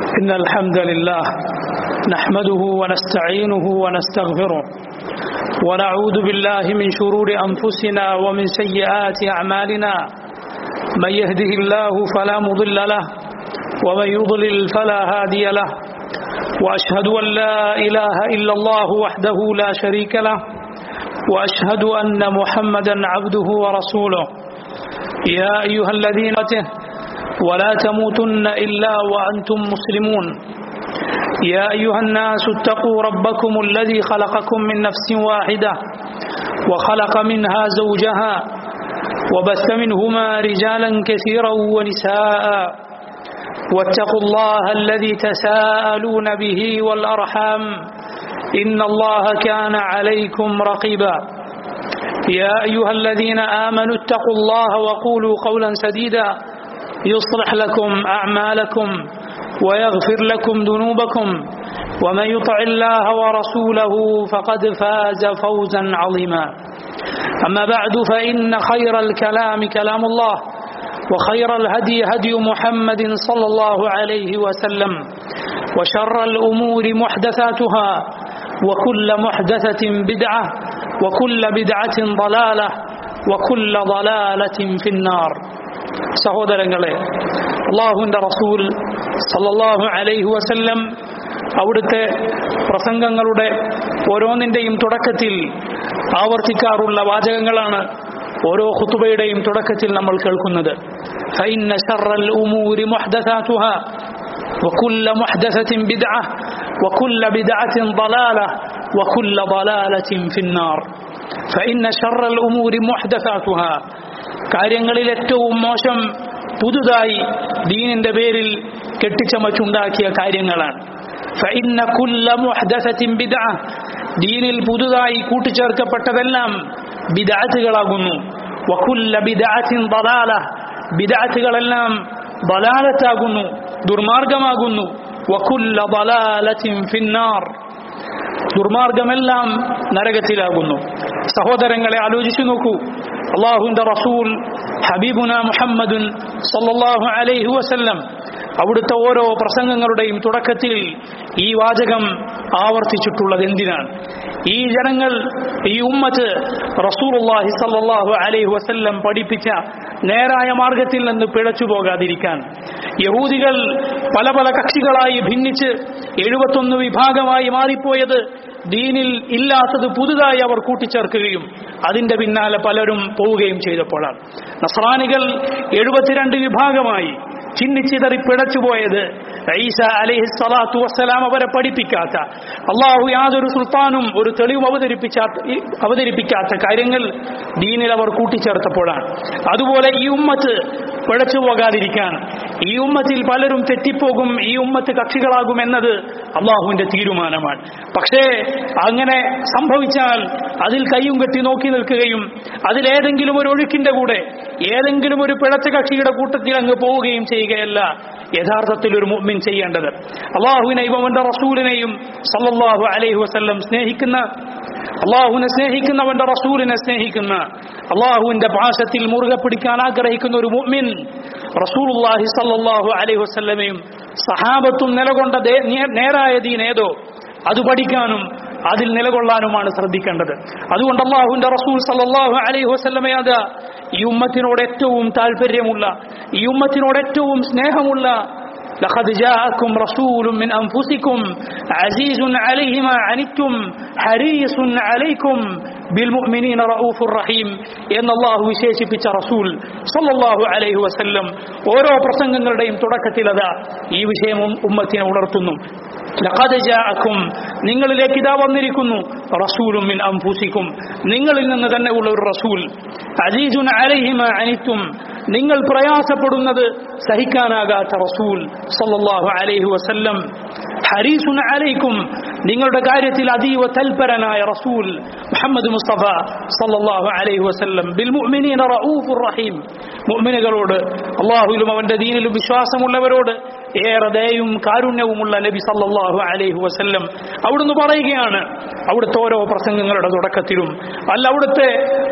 إن الحمد لله نحمده ونستعينه ونستغفره ونعوذ بالله من شرور أنفسنا ومن سيئات أعمالنا من يهده الله فلا مضل له ومن يضلل فلا هادي له وأشهد أن لا إله إلا الله وحده لا شريك له وأشهد أن محمدا عبده ورسوله يا أيها الذين ولا تموتن إلا وأنتم مسلمون يا أيها الناس اتقوا ربكم الذي خلقكم من نفس واحدة وخلق منها زوجها وبث منهما رجالا كثيرا ونساء واتقوا الله الذي تساءلون به والأرحام إن الله كان عليكم رقيبا يا أيها الذين آمنوا اتقوا الله وقولوا قولا سديدا يصلح لكم أعمالكم ويغفر لكم ذنوبكم ومن يطع الله ورسوله فقد فاز فوزا عظيما أما بعد فإن خير الكلام كلام الله وخير الهدي هدي محمد صلى الله عليه وسلم وشر الأمور محدثاتها وكل محدثة بدعة وكل بدعة ضلالة وكل ضلالة في النار സഹോദരങ്ങളെ അള്ളാഹുവിൻ്റെ റസൂൽ സല്ലല്ലാഹു അലൈഹി വസല്ലം അവിടുത്തെ പ്രസംഗങ്ങളുടെ ഓരോന്നിൻ്റെയും തുടക്കത്തിൽ ആവർത്തിക്കാറുള്ള വാചകങ്ങളാണ് ഓരോ ഖുത്തുബയുടെയും തുടക്കത്തിൽ നമ്മൾ കേൾക്കുന്നത് فإن شر الأمور محدثاتها وكل محدثة بدعة وكل بدعة ضلالة وكل ضلالة في النار فإن شر الأمور محدثاتها കാര്യങ്ങളിൽ ഏറ്റവും മോശം പുതുതായി ദീനിന്റെ പേരിൽ കെട്ടിച്ചമച്ചുണ്ടാക്കിയ കാര്യങ്ങളാണ് فإن كل محدثة بدعة ദീനിൽ പുതുതായി കൂട്ടിച്ചേർക്കപ്പെട്ടതെല്ലാം ബിദഅത്തുകളാകുന്നു വകുല്ല ബിദഅത്തിൻ ضلاല ബിദഅത്തുകളെല്ലാം ضلالത്താകുന്നു ദുർമാർഗമാകുന്നു വകുല്ല ضلالത്തിൻ ഫിന്നാർ ദുർമാർഗമെല്ലാം നരകത്തിലാകുന്നു സഹോദരങ്ങളെ ആലോചിച്ചു നോക്കൂ അള്ളാഹുവിന്റെ റസൂൽ ഹബീബുന മുഹമ്മദുൻ സല്ലല്ലാഹു അലൈഹി വസല്ലം അവിടുത്തെ ഓരോ പ്രസംഗങ്ങളുടെയും തുടക്കത്തിൽ ഈ വാചകം ആവർത്തിച്ചിട്ടുള്ളത് എന്തിനാണ് ഈ ജനങ്ങൾ ഈ ഉമ്മത്ത് റസൂലുള്ളാഹി സല്ലല്ലാഹു അലൈഹി വസല്ലം പഠിപ്പിച്ച നേരായ മാർഗത്തിൽ നിന്ന് പിഴച്ചു പോകാതിരിക്കാൻ യഹൂദികൾ പല പല കക്ഷികളായി ഭിന്നിച്ച് എഴുപത്തൊന്ന് വിഭാഗമായി മാറിപ്പോയത് ദീനിൽ ഇല്ലാത്തത് പുതുതായി അവർ കൂട്ടിച്ചേർക്കുകയും അതിന്റെ പിന്നാലെ പലരും പോവുകയും ചെയ്തപ്പോഴാണ് നസ്രാനികൾ എഴുപത്തിരണ്ട് വിഭാഗമായി ചിന്നിച്ചിതറി പിഴച്ചുപോയത് ഈസ അലൈഹി സ്വലാത്തു വസ്സലാം അവരെ പഠിപ്പിക്കാത്ത അള്ളാഹു യാതൊരു സുൽത്താനും ഒരു തെളിവും അവതരിപ്പിച്ചാത്ത അവതരിപ്പിക്കാത്ത കാര്യങ്ങൾ ദീനിൽ അവർ കൂട്ടിച്ചേർത്തപ്പോഴാണ് അതുപോലെ ഈ ഉമ്മത്ത് പിഴച്ചു പോകാതിരിക്കാൻ ഈ ഉമ്മത്തിൽ പലരും തെറ്റിപ്പോകും ഈ ഉമ്മത്ത് കക്ഷികളാകും എന്നത് അള്ളാഹുവിന്റെ തീരുമാനമാണ് പക്ഷേ അങ്ങനെ സംഭവിച്ചാൽ അതിൽ കൈയും കെട്ടി നോക്കി നിൽക്കുകയും അതിലേതെങ്കിലും ഒരു ഒഴുക്കിന്റെ കൂടെ ഏതെങ്കിലും ഒരു പിഴച്ച കക്ഷിയുടെ കൂട്ടത്തിൽ അങ്ങ് പോവുകയും ചെയ്യുകയല്ല യഥാർത്ഥത്തിൽ ഒരു മുഅ്മിൻ ചെയ്യേണ്ടത് അള്ളാഹുവിനെയും അവന്റെ റസൂലിനെയും സല്ലല്ലാഹു അലൈഹി വസല്ലം സ്നേഹിക്കുന്ന അള്ളാഹുവിനെ സ്നേഹിക്കുന്നവന്റെ റസൂലിനെ സ്നേഹിക്കുന്ന അള്ളാഹുവിന്റെ പാശത്തിൽ മുറുകെ പിടിക്കാൻ ആഗ്രഹിക്കുന്ന ഒരു മുഅ്മിൻ റസൂലുള്ളാഹി സല്ലല്ലാഹു അലൈഹി വസല്ലമയും സഹാബത്തും നിലകൊണ്ട നേരായ ദീൻ ഏതോ അത് പഠിക്കാനും അതിൽ നിലകൊള്ളാനുമാണ് ശ്രദ്ധിക്കേണ്ടത് അതുകൊണ്ട് അള്ളാഹുവിന്റെ റസൂൽ സല്ലല്ലാഹു അലൈഹി വസല്ലമയാത ഈ ഉമ്മത്തിനോട് ഏറ്റവും താല്പര്യമുള്ള ഈ ഉമ്മത്തിനോട് ഏറ്റവും സ്നേഹമുള്ള لقد جاءكم رسول من أنفسكم عزيز عليه ما عنتم حريص عليكم بالمؤمنين رؤوف رحيم എന്ന് അള്ളാഹു വിശേഷിപ്പിച്ച റസൂൽ സല്ലല്ലാഹു അലൈഹി വസല്ലം ഓരോ പ്രസംഗങ്ങളുടെയും തുടക്കത്തിൽ അതാ ഈ വിഷയം ഉമ്മത്തിനെ ഉണർത്തുന്നു ലഖദ് ജാഅക്കും നിങ്ങളിലേക്ക് ഇതാ വന്നിരിക്കുന്നു റസൂലും മിൻ അൻഫുസിക്കും നിങ്ങളിൽ നിന്ന് തന്നെ ഉള്ള ഒരു റസൂൽ അസീസുൻ അലൈഹി മാ അനിത്തും നിങ്ങൾ പ്രയാസപ്പെടുന്നത് സഹിക്കാനാകാത്ത റസൂൽ സല്ലല്ലാഹു അലൈഹി വസല്ലം ഹരീസുൻ അലൈക്കും നിങ്ങളുടെ കാര്യത്തിൽ അതീവ തൽപരനായ റസൂൽ മുഹമ്മദ് മുസ്തഫ സല്ലല്ലാഹു അലൈഹി വസല്ലം ബിൽ മുഅ്മിനീന റഊഫുർ റഹീം മുഅ്മിനുകളോട് അല്ലാഹുവിലും അവന്റെ ദീനിലും വിശ്വാസമുള്ളവരോട് ഏറെ ദയയും കാരുണ്യവുമുള്ള നബി സല്ലല്ലാഹു അലൈഹി വസല്ലം അവിടുന്ന് പറയുകയാണ് അവിടുത്തെ ഓരോ പ്രസംഗങ്ങളുടെ തുടക്കത്തിലും അല്ല അവിടുത്തെ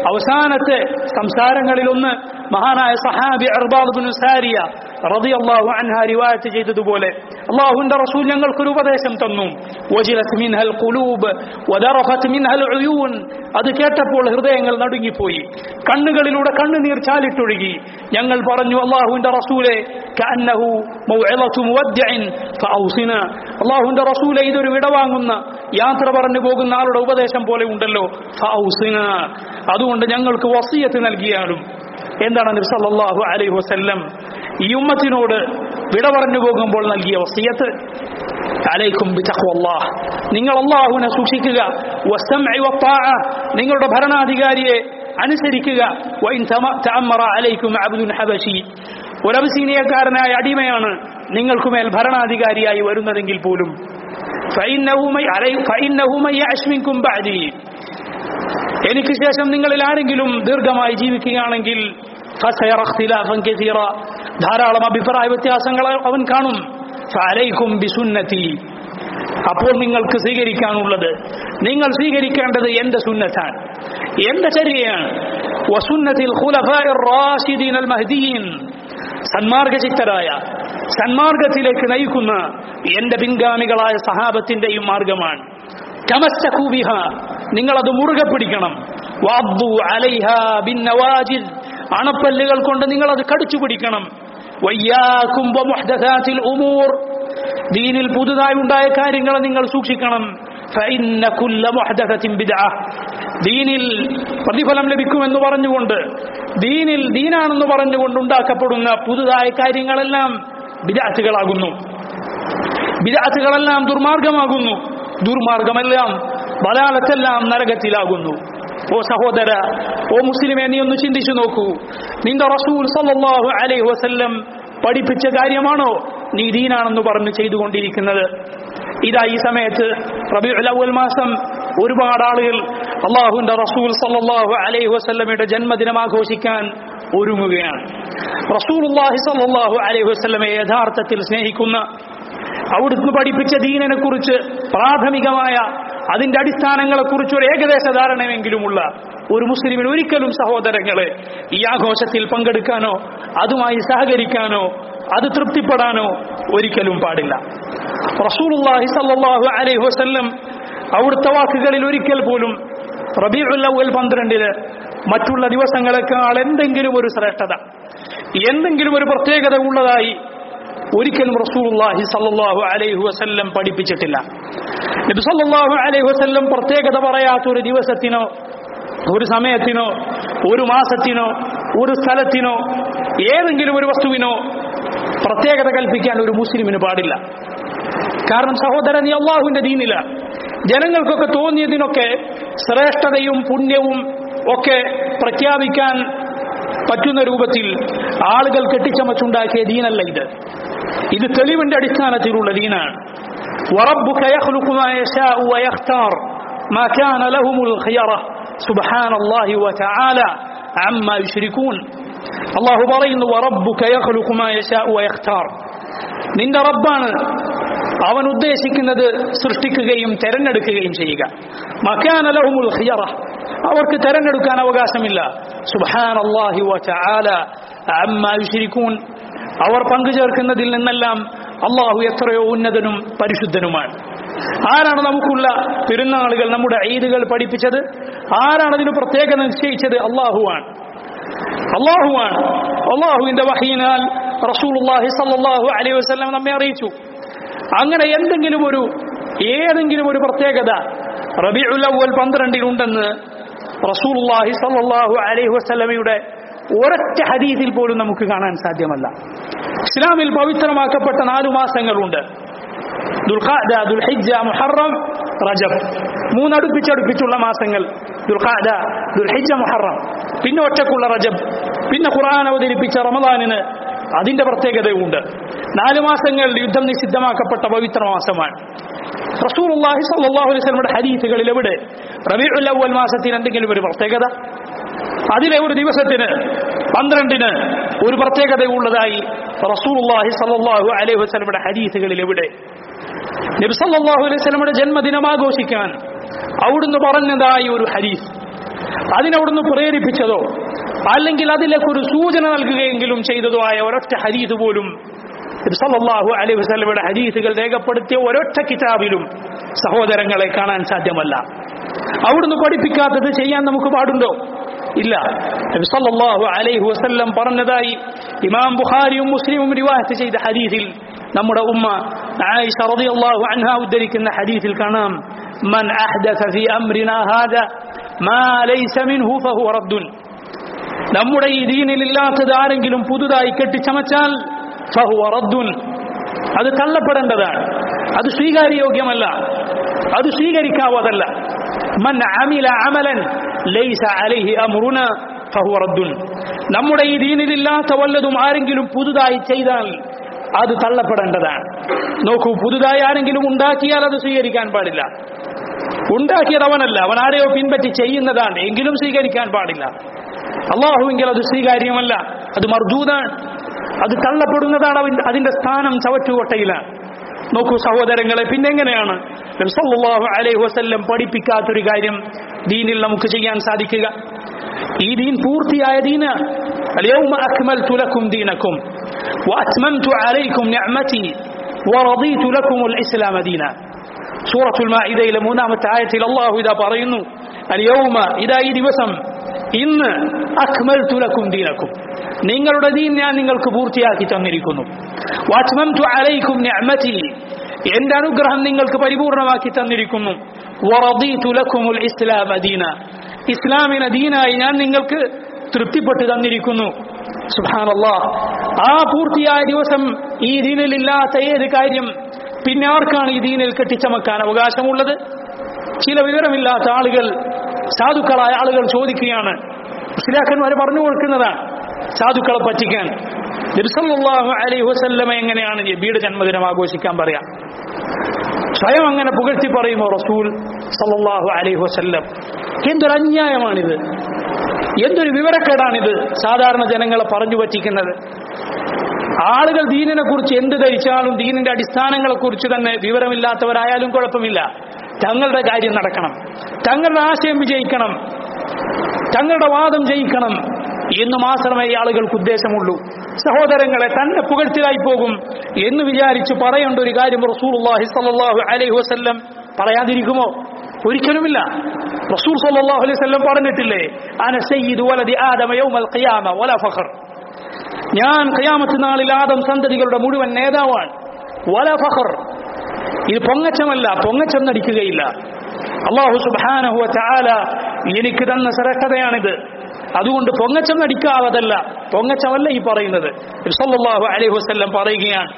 അവസാനത്തെ സംസാരങ്ങളിലൊന്ന് മഹാനായ സഹാബി അർബാദ് സാരിയ റളിയല്ലാഹു അൻഹ റിവായത്ത് ചെയ്തതുപോലെ അള്ളാഹുവിന്റെ റസൂൽ ഞങ്ങൾക്കൊരു ഉപദേശം തന്നു വജിലത് മിൻഹൽ ഖുലൂബ് വദറഫത് മിൻഹൽ ഉയൂൻ അത് കേട്ടപ്പോൾ ഹൃദയങ്ങൾ നടുങ്ങിപ്പോയി കണ്ണുകളിലൂടെ കണ്ണുനീർ ചാലിട്ടൊഴുകി ഞങ്ങൾ പറഞ്ഞു അള്ളാഹുവിന്റെ റസൂലെ കഅന്നഹു മൗഇളതു മുവദ്ദിഇൻ ഫഔസിന അള്ളാഹുവിന്റെ റസൂലെ ഇതൊരു വിടവാങ്ങുന്ന യാത്ര പറഞ്ഞു പോകുന്ന ആളുടെ ഉപദേശം പോലെ ഉണ്ടല്ലോ ഫഔസിന അതുകൊണ്ട് ഞങ്ങൾക്ക് വസിയത്ത് നൽകിയാലും എന്താണ് നബി സല്ലല്ലാഹു അലൈഹി വസല്ലം ഈ ഉമ്മത്തിനോട് വിട പറഞ്ഞു പോകുമ്പോൾ നൽകിയ വസിയത്ത് അലൈക്കും ബിതഖ്വല്ലാഹ് നിങ്ങൾ അല്ലാഹുവിനെ സൂക്ഷിക്കുക വസ്സംഇ വത്താഅ നിങ്ങളുടെ ഭരണാധികാരിയെ അനുസരിക്കുക വഇൻ തമ- തഅമ്മറ അലൈക്കും അബ്ദുൻ ഹബശി ഒരു അബസീനിയക്കാരനായ അടിമയാണ് നിങ്ങൾക്കുമേൽ ഭരണാധികാരിയായി വരുന്നതെങ്കിൽ പോലും فإنه من علي- فإنه من يعش منكم بعدي എനിക്ക് ശേഷം നിങ്ങളിൽ ആരെങ്കിലും ദീർഘമായി ജീവിക്കുകയാണെങ്കിൽ ഫസയറ ഇഖ്തിലാഫൻ കസീറ ധാരാളം അഭിപ്രായ വ്യത്യാസങ്ങൾ അവൻ കാണും ഫഅലൈക്കും ബിസുന്നതി അപ്പോൾ നിങ്ങൾക്ക് സ്വീകരിക്കാനുള്ളത് നിങ്ങൾ സ്വീകരിക്കേണ്ടത് എന്റെ സുന്നത്താണ് എന്റെ ചര്യയാണ് വസുന്നത്തിൽ ഖുലഫാഇർ റാഷിദീൻ അൽ മഹ്ദിയീൻ സന്മാർഗചിത്തരായ സന്മാർഗത്തിലേക്ക് നയിക്കുന്ന എന്റെ പിൻഗാമികളായ സഹാബത്തിന്റെയും മാർഗമാണ് തമസ്സഖൂ ബിഹ നിങ്ങൾ അത് മുറുകെ പിടിക്കണം വഅദ്ദു അലൈഹാ ബിന്നവാജിദ് അണപ്പല്ലുകൾ കൊണ്ട് നിങ്ങൾ അത് കടിച്ചു പിടിക്കണം വയ്യാക്കും വമുഹ്ദസാത്തിൽ ഉമൂർ ദീനിൽ പുതുതായി ഉണ്ടായ കാര്യങ്ങൾ നിങ്ങൾ സൂക്ഷിക്കണം ഫഇന്ന കുല്ല മുഹ്ദസത്തിൻ ബിദ്അ ദീനിൽ പ്രതിഫലം ലഭിക്കുമെന്ന് പറഞ്ഞുകൊണ്ട് ദീനിൽ ദീനാണെന്ന് പറഞ്ഞുകൊണ്ട് ഉണ്ടാക്കപ്പെടുന്ന പുതുതായ കാര്യങ്ങളെല്ലാം ബിദഅത്തുകളാകുന്നു ബിദഅത്തുകളെല്ലാം ദുർമാർഗമാകുന്നു ദുർമാർഗമെല്ലാം ബലാലത്തെല്ലാം നരകത്തിലാകുന്നു ഓ സഹോദര ഓ മുസ്ലിമെ നീ ഒന്ന് ചിന്തിച്ചു നോക്കൂ നിന്റെ റസൂൽ സല്ലല്ലാഹു അലൈഹി വസല്ലം പഠിപ്പിച്ച കാര്യമാണോ നീ ദീനാണെന്ന് പറഞ്ഞ് ചെയ്തുകൊണ്ടിരിക്കുന്നത് ഇതാ ഈ സമയത്ത് റബീഉൽ അവ്വൽ മാസം ഒരുപാട് ആളുകൾ അള്ളാഹുവിന്റെ റസൂൽ സല്ലല്ലാഹു അലൈഹി വസല്ലമയുടെ ജന്മദിനം ആഘോഷിക്കാൻ ഒരുങ്ങുകയാണ് റസൂലുള്ളാഹി സല്ലല്ലാഹു അലൈഹി വസല്ലമയെ യഥാർത്ഥത്തിൽ സ്നേഹിക്കുന്ന അവിടുന്ന് പഠിപ്പിച്ച ദീനിനെ കുറിച്ച് പ്രാഥമികമായ അതിന്റെ അടിസ്ഥാനങ്ങളെ കുറിച്ച് ഒരു ഏകദേശ ധാരണയെങ്കിലുമുള്ള ഒരു മുസ്ലിമിന് ഒരിക്കലും സഹോദരങ്ങളെ ഈ ആഘോഷത്തിൽ പങ്കെടുക്കാനോ അതുമായി സഹകരിക്കാനോ അത് തൃപ്തിപ്പെടാനോ ഒരിക്കലും പാടില്ല റസൂലുള്ളാഹി സല്ലല്ലാഹു അലൈഹി വസല്ലം അവിടുത്തെ വാക്കുകളിൽ ഒരിക്കൽ പോലും റബീഉൽ അവ്വൽ പന്ത്രണ്ടിന് മറ്റുള്ള ദിവസങ്ങളെക്കാൾ എന്തെങ്കിലും ഒരു ശ്രേഷ്ഠത എന്തെങ്കിലും ഒരു പ്രത്യേകത ഉള്ളതായി ഒരിക്കലും റസൂലുള്ളാഹി സല്ലല്ലാഹു അലൈഹി വസല്ലം പഠിപ്പിച്ചിട്ടില്ല നബി സല്ലല്ലാഹു അലൈഹി വസല്ലം പ്രത്യേകത പറയാത്ത ഒരു ദിവസത്തിനോ ഒരു സമയത്തിനോ ഒരു മാസത്തിനോ ഒരു സ്ഥലത്തിനോ ഏതെങ്കിലും ഒരു വസ്തുവിനോ പ്രത്യേകത കൽപ്പിക്കാൻ ഒരു മുസ്ലിമിന് പാടില്ല കാരണം സഹോദരൻ നീ അള്ളാഹുവിന്റെ ദീനില ജനങ്ങൾക്കൊക്കെ തോന്നിയതിനൊക്കെ ശ്രേഷ്ഠതയും പുണ്യവും ഒക്കെ പ്രഖ്യാപിക്കാൻ പറ്റുന്ന രൂപത്തിൽ ആളുകൾ കെട്ടിച്ചമച്ചുണ്ടാക്കിയ ദീനല്ല ഇത് ഇത് തെളിവിന്റെ അടിസ്ഥാനത്തിലുള്ള ദീനാണ് وربك يخلق ما يشاء ويختار ما كان لهم الخيرة سبحان الله وتعالى عما يشركون الله പറയുന്നു وربك يخلق ما يشاء ويختار നിന്റെ റബ്ബാണ് അവൻ ഉദ്ദേശിക്കുന്നത് സൃഷ്ടിക്കുകയും തെരഞ്ഞെടുക്കുകയും ചെയ്യുക മക്കാന ലഹുമുൽ ഖിയറ അവർക്ക് തെരഞ്ഞെടുക്കാൻ അവകാശമില്ല സുബ്ഹാനല്ലാഹി വതആല അമ്മാ യുശ്രികൂൻ അവർ പങ്കുചേർക്കുന്നതിൽ നിന്നെല്ലാം അള്ളാഹു എത്രയോ ഉന്നതനും പരിശുദ്ധനുമാണ് ആരാണ് നമുക്കുള്ള പെരുന്നാളുകൾ നമ്മുടെ ഈദുകൾ പഠിപ്പിച്ചത് ആരാണ് അതിന് പ്രത്യേകത നിശ്ചയിച്ചത് അള്ളാഹുവാണ് അള്ളാഹുവാണ് അള്ളാഹുവിന്റെ വഹീനാൽ റസൂലുള്ളാഹി സല്ലല്ലാഹു അലൈഹി വസല്ലം നമ്മെ അറിയിച്ചു അങ്ങനെ എന്തെങ്കിലും ഒരു ഏതെങ്കിലും ഒരു പ്രത്യേകത റബീഉൽ അവ്വൽ പന്ത്രണ്ടിലുണ്ടെന്ന് റസൂലുള്ളാഹി സല്ലല്ലാഹു അലൈഹി വസല്ലമയുടെ ഒരൊറ്റ ഹദീസിൽ പോലും നമുക്ക് കാണാൻ സാധ്യമല്ല ഇസ്ലാമിൽ പവിത്രമാക്കപ്പെട്ട നാലു മാസങ്ങളുണ്ട് ദുൽഖാദ ദുൽഹിജ്ജ മുഹറം റജബ് മൂന്നടുപ്പിച്ചടുപ്പിച്ചുള്ള മാസങ്ങൾ ദുൽഖാദ ദുൽഹിജ്ജ മുഹറം പിന്നെ ഒറ്റക്കുള്ള റജബ് പിന്നെ ഖുർആൻ അവതരിപ്പിച്ച റമദാനിന് അതിന്റെ പ്രത്യേകതയുണ്ട് നാല് മാസങ്ങൾ യുദ്ധം നിഷിദ്ധമാക്കപ്പെട്ട പവിത്ര മാസമാണ് റസൂലുള്ളാഹി സ്വല്ലല്ലാഹു അലൈഹി വസല്ലമയുടെ ഹദീസുകളിൽ എവിടെ റബീഉൽ അവ്വൽ മാസത്തിന് എന്തെങ്കിലും ഒരു പ്രത്യേകത അതിലെ ഒരു ദിവസത്തിന് പന്ത്രണ്ടിന് ഒരു പ്രത്യേകതയുള്ളതായി റസൂലുള്ളാഹി സ്വല്ലല്ലാഹു അലൈഹി വസല്ലമയുടെ ഹദീസുകളിൽ എവിടെ നബി സല്ലല്ലാഹു അലൈഹി വസല്ലമയുടെ ജന്മദിനം ആഘോഷിക്കാൻ അവിടുന്ന് പറഞ്ഞതായി ഒരു ഹദീസ് അതിനവിടുന്ന് പ്രേരിപ്പിച്ചതോ അല്ലെങ്കിൽ അതിലേക്ക് ഒരു സൂചന നൽകുകയെങ്കിലും ചെയ്തതോ ആയ ഒരൊറ്റ ഹരീത് പോലും സല്ലല്ലാഹു അലൈഹി വസല്ലമയുടെ ഹദീസുകൾ രേഖപ്പെടുത്തിയ ഒരൊറ്റ കിതാബിലും സഹോദരങ്ങളെ കാണാൻ സാധ്യമല്ല അവിടുന്ന് പഠിപ്പിക്കാത്തത് ചെയ്യാൻ നമുക്ക് പാടുണ്ടോ ഇല്ല നബി സല്ലല്ലാഹു അലൈഹി വസല്ലം പറഞ്ഞതായി ഇമാം ബുഖാരിയും മുസ്ലിമും റിവായത്ത് ചെയ്ത ഹദീസിൽ നമ്മുടെ ഉമ്മ ആയിഷ റളിയല്ലാഹു അൻഹ ഉദ്ധരിക്കുന്ന ഹദീസിൽ കാണാം മൻ അഹ്ദസ ഫീ അംരിനാ ഹാദാ മാ ലൈസ മിൻഹു ഫഹുവ റദ്ദുൻ നമ്മുടെ ഈ ദീനിൽ ഇല്ലാത്തത് ആരെങ്കിലും പുതുതായി കെട്ടിച്ചമച്ചാൽ ഫഹുവ റദ്ദുൻ അത് തള്ളപ്പെടേണ്ടതാണ് അത് സ്വീകാര്യോഗ്യമല്ല അത് സ്വീകരിക്കാവതല്ല മൻ അമില അമലൻ ലൈസ അലൈഹി അമ്രുന ഫഹുവ റദ്ദുൻ നമ്മുടെ ഈ ദീനിലില്ലാത്ത വല്ലതും ആരെങ്കിലും പുതുതായി ചെയ്താൽ അത് തള്ളപ്പെടേണ്ടതാണ് നോക്കൂ പുതുതായി ആരെങ്കിലും ഉണ്ടാക്കിയാൽ അത് സ്വീകരിക്കാൻ പാടില്ല ഉണ്ടാക്കിയത് അവനല്ല അവൻ ആരെയോ പിൻപറ്റി ചെയ്യുന്നതാണ് എങ്കിലും സ്വീകരിക്കാൻ പാടില്ല അള്ളാഹുവെങ്കിൽ അത് സ്വീകാര്യമല്ല അത് മർദൂതാണ് അത് തള്ളപ്പെടുന്നതാണ് അവൻ- അതിന്റെ സ്ഥാനം ചവറ്റുകൊട്ടയിലാണ് നോക്കൂ സഹോദരങ്ങളെ പിന്നെ എങ്ങനെയാണ് നബി സല്ലല്ലാഹു അലൈഹി വസല്ലം പഠിപ്പിക്കാത്തൊരു കാര്യം ദീനിൽ നമുക്ക് ചെയ്യാൻ സാധിക്കുക ഈ ദീൻ പൂർത്തിയായ ദീനാണ് اليوم أكملت لكم دينكم وأتممت عليكم نعمتي ورضيت لكم الإسلام دينا سورة المائدة إلى منامة آية الله إذا പറയുന്നു اليوم إذا ഈ ദിവസം ഇന്ന് അക്മൽതു ലക്കും ദീനക്കും നിങ്ങളുടെ ദീൻ ഞാൻ നിങ്ങൾക്ക് പൂർത്തിയാക്കി തന്നിരിക്കുന്നു വാത്മംതു അലൈക്കും നിഅമതി എന്റെ അനുഗ്രഹം നിങ്ങൾക്ക് പരിപൂർണമാക്കി തന്നിരിക്കുന്നു വറദീതു ലക്കുമുൽ ഇസ്ലാമ ദീന ഇസ്ലാമിനെ ദീനായി ഞാൻ നിങ്ങൾക്ക് തൃപ്തിപ്പെട്ട് തന്നിരിക്കുന്നു സുബ്ഹാനല്ലാ ആ പൂർത്തിയായ ദിവസം ഈ ദീനിലില്ലാത്ത ഏത് കാര്യം പിന്നെ ആർക്കാണ് ഈ ദീനിൽ കെട്ടിച്ചമക്കാൻ അവകാശമുള്ളത് ചില വിവരമില്ലാത്ത ആളുകൾ സാധുക്കളായ ആളുകൾ ചോദിക്കുകയാണ് മുസ്ലിയാക്കന്മാർ പറഞ്ഞു കൊടുക്കുന്നതാണ് സാധുക്കളെ പറ്റിക്കാൻ നബിസല്ലാഹു അലൈഹി വസല്ലമ എങ്ങനെയാണ് നബിയുടെ ജന്മദിനം ആഘോഷിക്കാൻ പറയാം സ്വയം അങ്ങനെ പുകഴ്ത്തി പറയുമോ റസൂൽ സല്ലല്ലാഹു അലൈഹി വസല്ലം എന്തൊരു അന്യായമാണിത് എന്തൊരു വിവരക്കേടാണിത് സാധാരണ ജനങ്ങളെ പറഞ്ഞു പറ്റിക്കുന്നത് ആളുകൾ ദീനിനെ കുറിച്ച് എന്ത് ധരിച്ചാലും ദീനിന്റെ അടിസ്ഥാനങ്ങളെ കുറിച്ച് തന്നെ വിവരമില്ലാത്തവരായാലും കുഴപ്പമില്ല തങ്ങളുടെ കാര്യം നടക്കണം തങ്ങളുടെ ആശയം വിജയിക്കണം തങ്ങളുടെ വാദം ജയിക്കണം എന്ന് മാത്രമേ ഈ ആളുകൾക്ക് ഉദ്ദേശമുള്ളൂ സഹോദരങ്ങളെ തന്നെ പുകഴ്ത്തിലായി പോകും എന്ന് വിചാരിച്ച് പറയേണ്ട ഒരു കാര്യം റസൂലുള്ളാഹി സ്വല്ലല്ലാഹു അലൈഹി വസല്ലം പറയാതിരിക്കുമോ ഒരിക്കലുമില്ല റസൂൽ സല്ലല്ലാഹു അലൈഹി വസല്ലം പറഞ്ഞിട്ടില്ലേ അന സയ്യിദു വലദി ആദമ യൗമൽ ഖിയാമ വല ഫഖർ ഞാൻ ഖിയാമത്ത് നാളിൽ ആദം സന്തതികളുടെ മുഴുവൻ നേതാവാണ് വല ഫഖർ ഇത് പൊങ്ങച്ചമല്ല പൊങ്ങച്ചം നടിക്കുകയില്ല അള്ളാഹു സുബ്ഹാനഹു വതആല എനിക്ക് തന്ന ശ്രേഷ്ഠതയാണിത് അതുകൊണ്ട് പൊങ്ങച്ചം നടിക്കാവതല്ല പൊങ്ങച്ചമല്ല ഈ പറയുന്നത് നബി സല്ലല്ലാഹു അലൈഹി വസല്ലം പറയുകയാണ്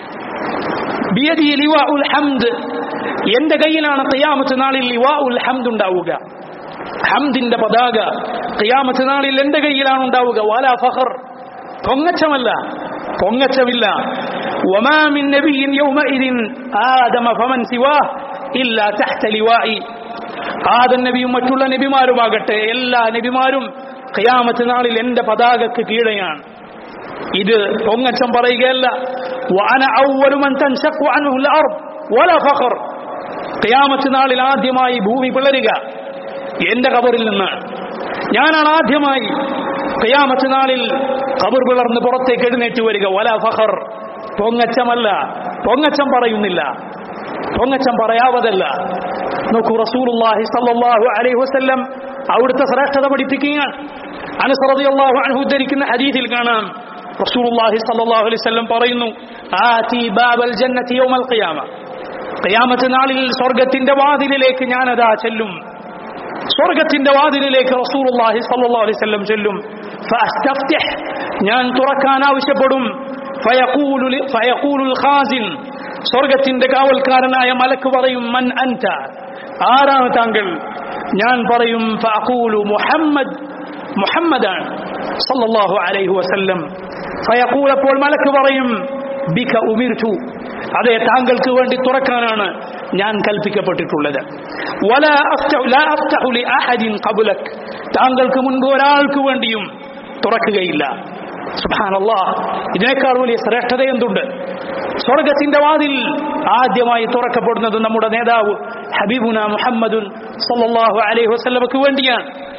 ബിയദി ലിവാഉൽ ഹംദ് എന്റെ കയ്യിലാണ് ഖിയാമത്ത് നാളിൽ ലിവാഉൽ ഹംദ് ഉണ്ടാവുക ഹംദിന്റെ പതാക ഖിയാമത്ത് നാളിൽ എന്റെ കയ്യിലാണ് ഉണ്ടാവുക വാല ഫഖർ പൊങ്ങച്ചമല്ല പൊങ്ങച്ചമില്ല وما من نبي يومئذ آدم فمن سواه إلا تحت لوائي ആദം നബിയും മറ്റുള്ള നബിമാരുമാകട്ടെ എല്ലാ നബിമാരും ഖിയാമത്ത് നാളിൽ എന്റെ പതാകക്ക് കീഴെയാണ് ഇത് പൊങ്ങച്ചം പറയുകയല്ല وأنا أول من تنشق عنه الأرض ولا فخر ഖിയാമത്ത് നാളിൽ ആദ്യമായി ഭൂമി പിളരുക എന്റെ കബറിൽ നിന്ന് ഞാനാണ് ആദ്യമായി ഖിയാമത്ത് നാളിൽ കബർ പിളർന്ന് പുറത്തേക്ക് എഴുന്നേറ്റ് വരിക വല ഫഖർ പൊങ്ങച്ചമല്ല പൊങ്ങച്ചം പറയുന്നില്ല പൊങ്ങച്ചം പറയാവതല്ല നോക്കൂ റസൂലുള്ളാഹി സല്ലല്ലാഹു അലൈഹി വസല്ലം അവിടുത്തെ ശ്രേഷ്ഠത പഠിപ്പിക്കുകയാണ് അനസ് റളിയല്ലാഹു അൻഹു ഉദ്ധരിക്കുന്ന ഹദീസിൽ കാണാം റസൂലുള്ളാഹി സല്ലല്ലാഹു അലൈഹി വസല്ലം പറയുന്നു ആതി ബാബൽ ജന്നതി യൗമൽ ഖിയാമ ഖിയാമത്ത് നാളിൽ സ്വർഗത്തിന്റെ വാതിലിലേക്ക് ഞാനതാ ചെല്ലും സ്വർഗത്തിന്റെ വാതിലിലേക്ക് റസൂലുള്ളാഹി സ്വല്ലല്ലാഹു അലൈഹി വസല്ലം ചെല്ലും ഫഅസ്തഫ്തിഹ് ഞാൻ തുറക്കാൻ ആവശ്യപ്പെടും ഫയഖൂലു ലി- ഫയഖൂലുൽ ഖാസിൻ സ്വർഗത്തിന്റെ കാവൽക്കാരനായ മലക്ക് പറയും മൻ അൻത ആരാണ് താങ്കൾ ഞാൻ പറയും ഫഅഖൂലു മുഹമ്മദ് മുഹമ്മദാണ് സല്ലല്ലാഹു അലൈഹി വസല്ലം ഫയഖൂൽ അപ്പോൾ മലക്ക് പറയും ബിക ഉമിർതു അതെ താങ്കൾക്ക് വേണ്ടി തുറക്കാനാണ് ഞാൻ കൽപ്പിക്കപ്പെട്ടിട്ടുള്ളത് വലാ അഫ്തഹു ലാ അഫ്തഹു ലി അഹദിൻ ഖബ്ലക് താങ്കൾക്ക് മുൻപ് ഒരാൾക്ക് വേണ്ടിയും തുറക്കുകയില്ല സുബ്ഹാനല്ലാഹ് ഇതിനേക്കാൾ വലിയ ശ്രേഷ്ഠത എന്തുണ്ട് സ്വർഗത്തിന്റെ വാതിൽ ആദ്യമായി തുറക്കപ്പെടുന്നത് നമ്മുടെ നേതാവ് ഹബീബുന മുഹമ്മദുൻ സല്ലല്ലാഹു അലൈഹി വസല്ലമക്ക് വേണ്ടിയാണ്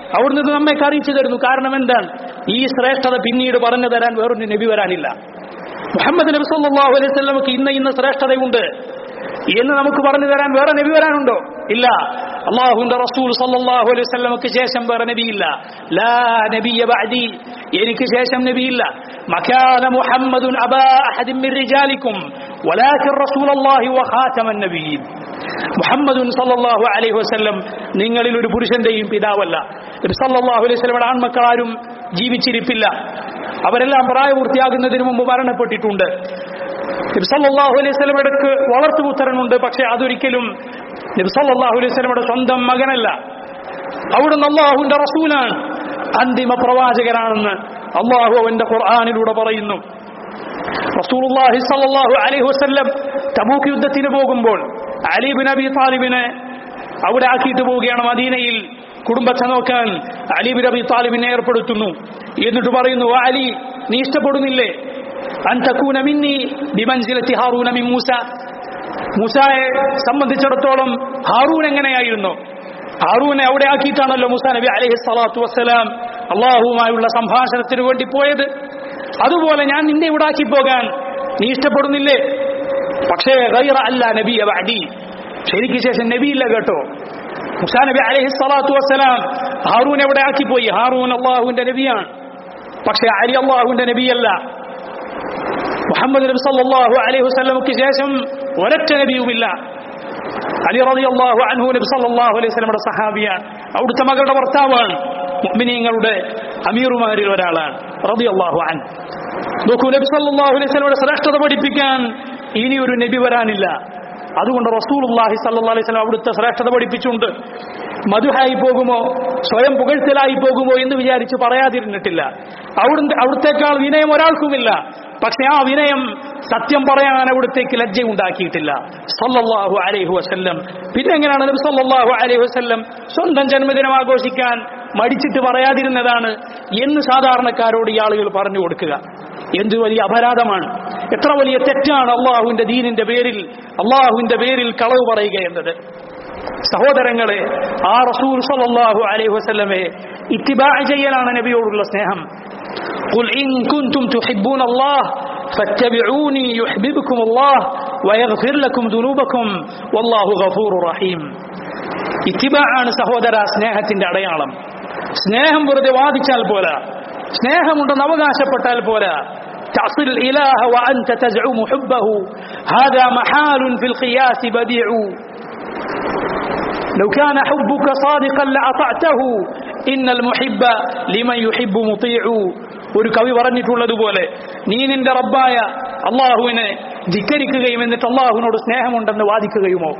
അവിടുന്ന് ഇത് നമ്മെ അറിയിച്ചു തരുന്നു കാരണം എന്താണ് ഈ ശ്രേഷ്ഠത പിന്നീട് പറഞ്ഞു തരാൻ വേറൊരു നബി വരാനില്ല മുഹമ്മദ് നബി സല്ലല്ലാഹു അലൈഹി വസല്ലമക്ക് ഇന്ന ഇന്ന ശ്രേഷ്ഠതയുണ്ട് എന്ന് നമുക്ക് പറഞ്ഞു തരാൻ വേറെ നബി വരാനുണ്ടോ ഇല്ല അള്ളാഹുന്റെ റസൂൽ സല്ലല്ലാഹു അലൈഹി വസല്ലമക്ക് ശേഷം വേറെ നബിയില്ല ലാ നബിയ ബഅദി എനിക്ക് ശേഷം നബിയില്ല മകാന മുഹമ്മദുൻ അബാ അഹദിൻ മിൻ റിജാലിക്കും വലാകിൻ റസൂലല്ലാഹി വഖാതമൻ നബിയീൻ മുഹമ്മദുൻ സല്ലല്ലാഹു അലൈഹി വസല്ലം നിങ്ങളിൽ ഒരു പുരുഷന്റെയും പിതാവല്ല നബി സല്ലല്ലാഹു അലൈഹി വസല്ലമയുടെ ആൺമക്കളാരും ജീവിച്ചിരിപ്പില്ല അവരെല്ലാം പ്രായപൂർത്തിയാകുന്നതിന് മുമ്പ് മരണപ്പെട്ടിട്ടുണ്ട് നബി സല്ലല്ലാഹു അലൈഹി വസല്ലമയുടെ വളർത്തുപുത്രനുണ്ട് പക്ഷെ അതൊരിക്കലും നബി സല്ലല്ലാഹു അലൈഹി വസല്ലമയുടെ സ്വന്തം മകനല്ല അവിടുന്ന് അള്ളാഹുവിന്റെ റസൂലാണ് അന്തിമ പ്രവാചകനാണെന്ന് അള്ളാഹു അവന്റെ ഖുർആാനിലൂടെ പറയുന്നു റസൂലുള്ളാഹി സല്ലല്ലാഹു അലൈഹി വസല്ലം തബൂക്ക് യുദ്ധത്തിന് പോകുമ്പോൾ അലി ബിൻ അബി താലിബിനെ അവിടെ ആക്കിയിട്ട് പോവുകയാണ് മദീനയിൽ കുടുംബത്തെ നോക്കാൻ അലി ബിൻ അബി താലിബിനെ ഏർപ്പെടുത്തുന്നു എന്നിട്ട് പറയുന്നു "ഓ അലി നീ ഇഷ്ടപ്പെടുന്നില്ലേ അൻ തകൂന മിന്നി ബിമൻസിലത്തി ഹാറൂന മിൻ മൂസ മൂസായെ സംബന്ധിച്ചിടത്തോളം ഹാറൂൻ എങ്ങനെയായിരുന്നു ഹാറൂനെ അവിടെ ആക്കിയിട്ടാണല്ലോ മൂസ നബി അലൈഹി സ്വലാത്തു വസ്സലാം അള്ളാഹുവുമായുള്ള സംഭാഷണത്തിന് വേണ്ടി പോയത് അതുപോലെ ഞാൻ നിന്നെ ഇവിടെ ആക്കി പോകാൻ നീ ഇഷ്ടപ്പെടുന്നില്ലേ പക്ഷേ ഗൈറ അല്ല നബി അബഅദി ശരിക്ക് ശേഷം നബിയില്ല കേട്ടോ മുസാ നബി അലൈഹി സ്വലാത്തു വസ്സലാം ഹാറൂൻ എവിടെ ആക്കിപ്പോയി ഹാറൂൻ അള്ളാഹുവിന്റെ നബിയാണ് പക്ഷേ അലി അള്ളാഹുവിന്റെ നബിയല്ല മുഹമ്മദ് നബി സല്ലല്ലാഹു അലൈഹി വസല്ലമക്ക് ശേഷം ഒരൊറ്റ നബിയുമില്ല അലി റളിയല്ലാഹു അൻഹു നബി സല്ലല്ലാഹു അലൈഹി വസല്ലമയുടെ സഹാബിയാണ് അവിടുത്തെ മകളുടെ ഭർത്താവാണ് മുഅ്മിനീങ്ങളുടെ അമീറുമാരിൽ ഒരാളാണ് റളിയല്ലാഹു അൻഹു നോക്കൂ നബി സല്ലല്ലാഹു അലൈഹി വസല്ലമയുടെ ശ്രേഷ്ഠത പഠിപ്പിക്കാൻ ഇനി ഒരു നബി വരാനില്ല അതുകൊണ്ട് റസൂലുള്ളാഹി സല്ലല്ലാഹു അലൈഹി വസല്ലം അവിടുത്തെ ശ്രേഷ്ഠത പഠിപ്പിച്ചുണ്ട് മധുഹായി പോകുമോ സ്വയം പുകഴ്ത്തലായി പോകുമോ എന്ന് വിചാരിച്ച് പറയാതിരുന്നിട്ടില്ല അവിടുന്ന് അവിടുത്തേക്കാൾ വിനയം ഒരാൾക്കുമില്ല പക്ഷെ ആ വിനയം സത്യം പറയാൻ അവിടുത്തേക്ക് ലജ്ജ ഉണ്ടാക്കിയിട്ടില്ല സല്ലല്ലാഹു അലൈഹി വസല്ലം പിന്നെ എങ്ങനെയാണ് നബി സല്ലല്ലാഹു അലൈഹി വസല്ലം സ്വന്തം ജന്മദിനം ആഘോഷിക്കാൻ മടിച്ചിട്ട് പറയാതിരുന്നതാണ് എന്ന് സാധാരണക്കാരോട് ഈ ആളുകൾ പറഞ്ഞു കൊടുക്കുക എന്ത് വലിയ അപരാധമാണ് എത്ര വലിയ തെറ്റാണ് അള്ളാഹുവിന്റെ ദീനിന്റെ പേരിൽ അള്ളാഹുവിന്റെ പേരിൽ കളവ് പറയുക എന്നത് സഹോദരങ്ങളെ ആ റസൂൽ സല്ലല്ലാഹു അലൈഹി വസല്ലമയെ ഇത്തിബാ ചെയ്യലാണ് നബിയോടുള്ള സ്നേഹം قل إن كنتم تحبون الله فاتبعوني يحببكم الله ويغفر لكم ذنوبكم والله غفور رحيم ഇത്തിബാണ് സഹോദര സ്നേഹത്തിന്റെ അടയാളം സ്നേഹം വെറുതെ വാദിച്ചാൽ പോരാ സ്നേഹമുണ്ടെന്ന് അവകാശപ്പെട്ടാൽ പോരാ تعصي الإله وأنت تزعم حبه هذا محال في القياس بديع لو كان حبك صادقا لأطعته إن المحب لمن يحب مطيع ഒരു കവി പറഞ്ഞിട്ടുള്ളതുപോലെ നീ നിന്റെ റബ്ബായ അള്ളാഹുവിനെ ധിക്കരിക്കുകയും എന്നിട്ട് അള്ളാഹുവിനോട് സ്നേഹമുണ്ടെന്ന് വാദിക്കുകയുമോ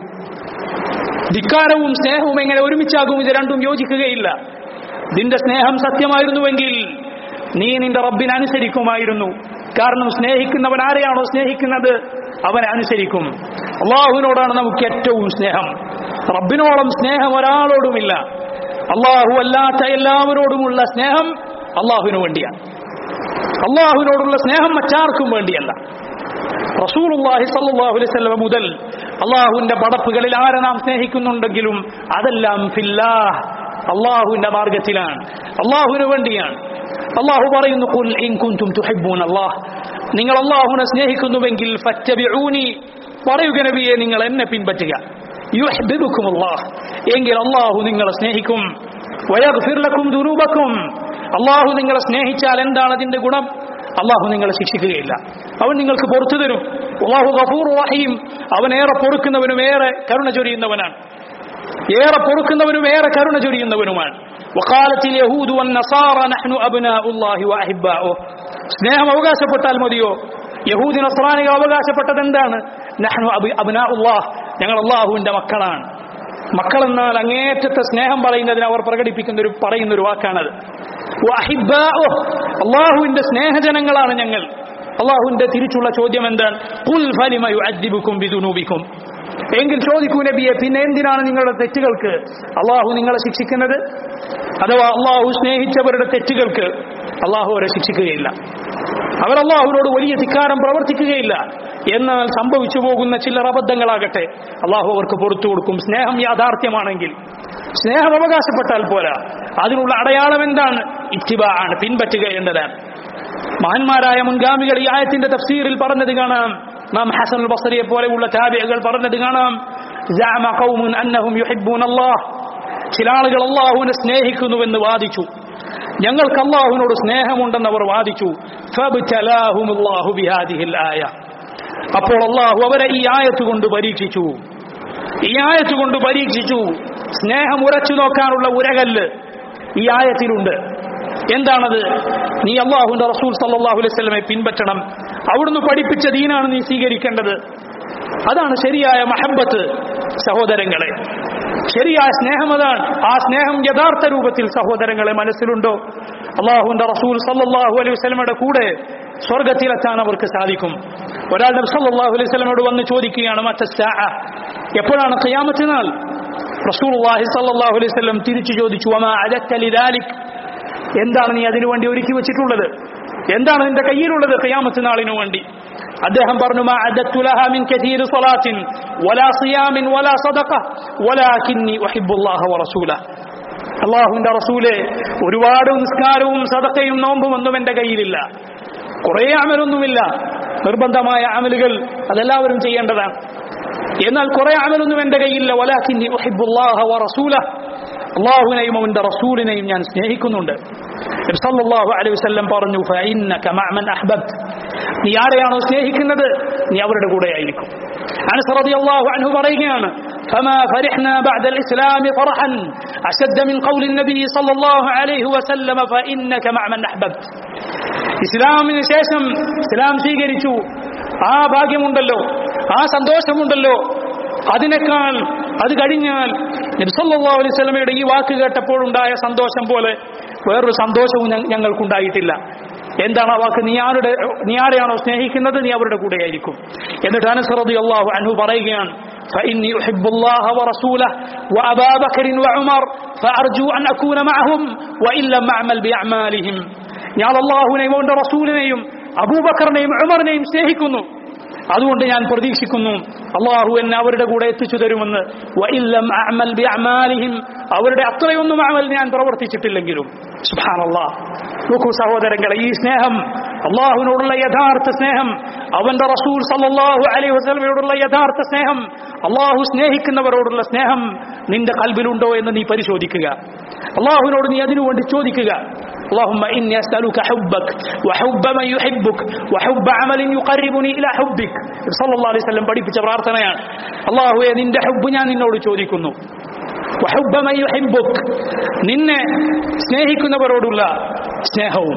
ധിക്കാരവും സ്നേഹവും എങ്ങനെ ഒരുമിച്ചാകും ഇത് രണ്ടും യോജിക്കുകയില്ല നിന്റെ സ്നേഹം സത്യമായിരുന്നുവെങ്കിൽ നീ നിന്റെ റബ്ബിനെ അനുസരിക്കുമായിരുന്നു കാരണം സ്നേഹിക്കുന്നവൻ ആരെയാണോ സ്നേഹിക്കുന്നത് അവനെ അനുസരിക്കും അള്ളാഹുവിനോടാണ് നമുക്ക് ഏറ്റവും സ്നേഹം റബ്ബിനോളം സ്നേഹം ഒരാളോടുമില്ല അള്ളാഹു അല്ലാത്ത എല്ലാവരോടുമുള്ള സ്നേഹം അള്ളാഹുവിന് വേണ്ടിയാണ് അള്ളാഹുവിനോടുള്ള സ്നേഹം മറ്റാർക്കും വേണ്ടിയല്ല റസൂലുള്ളാഹി സല്ലല്ലാഹു അലൈഹി വസല്ലം മുതൽ അള്ളാഹുവിന്റെ പടപ്പുകളിൽ ആരെ നാം സ്നേഹിക്കുന്നുണ്ടെങ്കിലും അതെല്ലാം ഫില്ലാഹ് അള്ളാഹുവിന്റെ മാർഗത്തിലാണ് അള്ളാഹുവിന് വേണ്ടിയാണ് അള്ളാഹു പറയുന്നു ഖുൽ ഇൻ കുൻതും തുഹിബ്ബൂന അല്ലാഹ് നിങ്ങൾ അള്ളാഹുവിനെ സ്നേഹിക്കുന്നുവെങ്കിൽ ഫറ്റബിഊനി പറയുക നബിയെ നിങ്ങൾ എന്നെ പിൻപറ്റുക യുഹ്ബിബുക്കും അല്ലാഹ് എങ്കിൽ അള്ളാഹു നിങ്ങളെ സ്നേഹിക്കും വയഗ്ഫിർ ലക്കും ദുനൂബക്കും അള്ളാഹു നിങ്ങളെ സ്നേഹിച്ചാൽ എന്താണ് അതിന്റെ ഗുണം അള്ളാഹു നിങ്ങളെ ശിക്ഷിക്കുകയില്ല അവൻ നിങ്ങൾക്ക് പുറത്തു തരും അള്ളാഹു ഗഫൂർ റഹീം അവൻ ഏറെ പൊറുക്കുന്നവനും ഏറെ കരുണ ചൊരിയുന്നവനാണ് ഏറെ പൊറുക്കുന്നവനും ഏറെ കരുണ ചൊരിയുന്നവനുമാണ് وقالت اليهود والنصارى نحن أبناء الله وأحباؤه സ്നേഹം അവകാശപ്പെട്ടാൽ മതിയോ യഹൂദി നസ്രാനികൾ അവകാശപ്പെട്ടത് എന്താണ് നഹ്നു അബ്നാഉല്ലാഹ് ഞങ്ങൾ അള്ളാഹുവിന്റെ മക്കളാണ് മക്കൾ എന്നാൽ അങ്ങേറ്റത്തെ സ്നേഹം പറയുന്നതിന് അവർ പ്രകടിപ്പിക്കുന്ന ഒരു പറയുന്ന ഒരു വാക്കാണത് വഅഹിബ്ബാഉഹ് അള്ളാഹുവിന്റെ സ്നേഹജനങ്ങളാണ് ഞങ്ങൾ അള്ളാഹുവിന്റെ തിരിച്ചുള്ള ചോദ്യം എന്താണ് ഖുൽ ഫലിമ യുഅദ്ദിബുക്കും ബിദുനൂബിക്കും എങ്കിൽ ചോദിക്കൂ നബിയെ പിന്നെ എന്തിനാണ് നിങ്ങളുടെ തെറ്റുകൾക്ക് അള്ളാഹു നിങ്ങളെ ശിക്ഷിക്കുന്നത് അഥവാ അള്ളാഹു സ്നേഹിച്ചവരുടെ തെറ്റുകൾക്ക് അള്ളാഹു അവരെ ശിക്ഷിക്കുകയില്ല അവർ അള്ളാഹുവിനോട് വലിയ ധിക്കാരം പ്രവർത്തിക്കുകയില്ല എന്നാൽ സംഭവിച്ചു പോകുന്ന ചില അബദ്ധങ്ങളാകട്ടെ അള്ളാഹു അവർക്ക് പുറത്തു കൊടുക്കും സ്നേഹം യാഥാർത്ഥ്യമാണെങ്കിൽ സ്നേഹം അവകാശപ്പെട്ടാൽ പോരാ അതിനുള്ള അടയാളം എന്താണ് ഇത്തിബ ആണ് പിൻപറ്റുക എന്നതാണ് മഹാന്മാരായ മുൻഗാമികൾ ഈ ആയത്തിന്റെ തഫ്സീറിൽ പറഞ്ഞത് കാണാം നാം ഹസൻ ബസറിയെ പോലെയുള്ള താബികൾ പറഞ്ഞത് കാണാം زعم قوم أنهم يحبون الله ചില ആളുകൾ അള്ളാഹുവിനെ സ്നേഹിക്കുന്നുവെന്ന് വാദിച്ചു ഞങ്ങൾക്ക് അള്ളാഹുവിനോട് സ്നേഹമുണ്ടെന്ന് അവർ വാദിച്ചു ഫബ്തലാഹുമുല്ലാഹു ബിഹാദിഹിൽ ആയ അപ്പോൾ അള്ളാഹു അവരെ ഈ ആയത്ത് കൊണ്ട് പരീക്ഷിച്ചു ഈ ആയത്ത് കൊണ്ട് പരീക്ഷിച്ചു സ്നേഹം ഉറച്ചു നോക്കാനുള്ള ഉരകല്ല് ഈ ആയത്തിലുണ്ട് എന്താണത് നീ അള്ളാഹുന്റെ റസൂൽ സല്ലാഹു അലൈഹി സ്വലമെ പിൻപറ്റണം അവിടുന്ന് പഠിപ്പിച്ച ദീനാണ് നീ സ്വീകരിക്കേണ്ടത് അതാണ് ശരിയായ മഹബത്ത് സഹോദരങ്ങളെ ശരിയായ സ്നേഹം അതാണ് ആ സ്നേഹം യഥാർത്ഥ രൂപത്തിൽ സഹോദരങ്ങളെ മനസ്സിലുണ്ടോ അള്ളാഹുന്റെ റസൂൽ സല്ലാഹു അലൈഹി വസ്ലമയുടെ കൂടെ സ്വർഗത്തിലെത്താൻ അവർക്ക് സാധിക്കും ഒരാൾ നബി സല്ലല്ലാഹു അലൈഹി വസല്ലമയോട് വന്ന് ചോദിക്കുകയാണ് മറ്റ എപ്പോഴാണ് ഖിയാമത്ത് നാൾ റസൂലുള്ളാഹി സല്ലല്ലാഹു അലൈഹി വസല്ലം തിരിച്ചു ചോദിച്ചു വമാ അദക്ക ലിദാലിക് എന്താണ് നീ അതിനു വേണ്ടി ഒരുക്കി വെച്ചിട്ടുള്ളത് എന്താണ് നിന്റെ കയ്യിലുള്ളത് ഖിയാമത്ത് നാളിനു വേണ്ടി അദ്ദേഹം പറഞ്ഞു മാ അദത്തു ലഹാ മിൻ കസീരി സ്വലാത്തിൻ വലാ സിയാമിൻ വലാ സദഖ വലാകിന്നി ഉഹിബ്ബുല്ലാഹ വറസൂലഹ അള്ളാഹുവിന്റെ റസൂലെ ഒരുപാട് നിസ്കാരവും സദക്കയും നോമ്പും ഒന്നും എന്റെ കയ്യിലില്ല കുറെ അമലൊന്നുമില്ല നിർബന്ധമായ അമലുകൾ അതെല്ലാവരും ചെയ്യേണ്ടതാണ് എന്നാൽ കുറെ അമലൊന്നും എന്റെ കയ്യില്ല വലാഖിന്നി ഉഹിബ്ബുല്ലാഹ വറസൂലഹ അള്ളാഹുവിനെയും അവന്റെ റസൂലിനെയും ഞാൻ സ്നേഹിക്കുന്നുണ്ട് സല്ലല്ലാഹു അലൈഹി വസല്ലം പറഞ്ഞു ഫഇന്നക മഅമൻ അഹ്ബബ്ത് നീ ആരെയാണോ സ്നേഹിക്കുന്നത് നീ അവരുടെ കൂടെ ആയിരിക്കും അനസ് റളിയല്ലാഹു അൻഹു പറയുകയാണ് فما فرحنا بعد الإسلام فرحا أشد من قول النبي صلى الله عليه وسلم فإنك مع من أحببت ഇസ്ലാമിന് ശേഷം ഇസ്ലാം സ്വീകരിച്ചു ആ ഭാഗ്യമുണ്ടല്ലോ ആ സന്തോഷമുണ്ടല്ലോ അതിനേക്കാൾ അത് കഴിഞ്ഞാൽ നബിസല്ലാ അലൈഹി സ്വലമയുടെ ഈ വാക്ക് കേട്ടപ്പോഴുണ്ടായ സന്തോഷം പോലെ വേറൊരു സന്തോഷവും ഞങ്ങൾക്കുണ്ടായിട്ടില്ല എന്താണ് ആ വാക്ക് നീ ആരുടെ നീ ആരെയാണോ സ്നേഹിക്കുന്നത് നീ അവരുടെ കൂടെയായിരിക്കും എന്നിട്ട് അനസറതി അള്ളാഹു അൻഹു പറയുകയാണ് فإني أحب الله ورسوله وأبا بكر وعمر فأرجو أن أكون معهم وإن لم أعمل بأعمالهم ഞാൻ അള്ളാഹുവിനെയും അവന്റെ റസൂലിനെയും അബൂബക്കറിനെയും ഉമറിനെയും സ്നേഹിക്കുന്നു അതുകൊണ്ട് ഞാൻ പ്രതീക്ഷിക്കുന്നു അള്ളാഹു എന്നെ അവരുടെ കൂടെ എത്തിച്ചു തരുമെന്ന് വഇല്ലം അഅമൽ ബിഅമാലിഹിം അവരുടെ അത്രയൊന്നും അമൽ ഞാൻ പ്രവർത്തിച്ചിട്ടില്ലെങ്കിലും സുബ്ഹാനല്ലാഹ് നോക്കൂ സഹോദരങ്ങളെ ഈ സ്നേഹം അള്ളാഹുവിനോടുള്ള യഥാർത്ഥ സ്നേഹം അവന്റെ റസൂൽ സല്ലല്ലാഹു അലൈഹി വസല്ലമയോടുള്ള യഥാർത്ഥ സ്നേഹം അള്ളാഹു സ്നേഹിക്കുന്നവരോടുള്ള സ്നേഹം നിന്റെ കൽബിലുണ്ടോ എന്ന് നീ പരിശോധിക്കുക അള്ളാഹുവിനോട് നീ അതിനുവേണ്ടി ചോദിക്കുക اللهم إني أسألك حبك وحب من يحبك وحب عمل يقربني إلى حبك صلى الله عليه وسلم പഠിപ്പിച്ച പ്രാർത്ഥനയാണ് അള്ളാഹുവെ നിന്റെ ഹബ്ബ് ഞാൻ നിന്നോട് ചോദിക്കുന്നു വഹബ്ബ മൻ യുഹിബ്ബുക് നിന്നെ സ്നേഹിക്കുന്നവരോടുള്ള സ്നേഹവും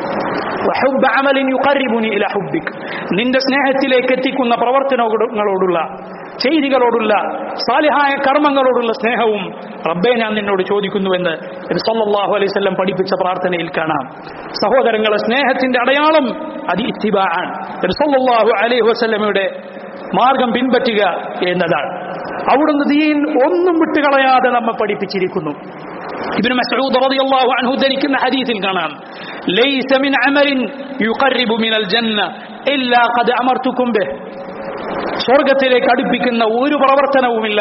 വഹബ്ബ അമലിൻ യുഖർരിബുനി ഇല ഹുബ്ബിക് നിന്റെ സ്നേഹത്തിലേക്ക് എത്തിക്കുന്ന പ്രവർത്തനങ്ങളോടുള്ള ചെയ്തികളോടുള്ള സാലിഹായ കർമ്മങ്ങളോടുള്ള സ്നേഹവും റബ്ബെ ഞാൻ നിന്നോട് ചോദിക്കുന്നുവെന്ന് സല്ലല്ലാഹു അലൈഹി വസല്ലം പഠിപ്പിച്ച പ്രാർത്ഥനയിൽ കാണാം സഹോദരങ്ങളെ സ്നേഹത്തിന്റെ അടയാളം അത് ഇത്തിബാണ് സല്ലല്ലാഹു അലൈഹി വസല്ലമയുടെ മാർഗം പിൻപറ്റുക എന്നതാണ് അവിടുന്ന് ദീൻ ഒന്നും വിട്ടുകളയാതെ നമ്മെ പഠിപ്പിച്ചിരിക്കുന്നു ഇബ്നു മസ്ഊദ് റളിയല്ലാഹു അൻഹു ധരിക്കുന്ന ഹദീസിൽ കാണാം ലൈസ മിൻ അമലിൻ യുഖർരിബു മിനൽ ജന്ന ഇല്ലാ ഖദ് അമർതുകും ബിഹ് സ്വർഗത്തിലേക്ക് അടുപ്പിക്കുന്ന ഒരു പ്രവർത്തനവുമില്ല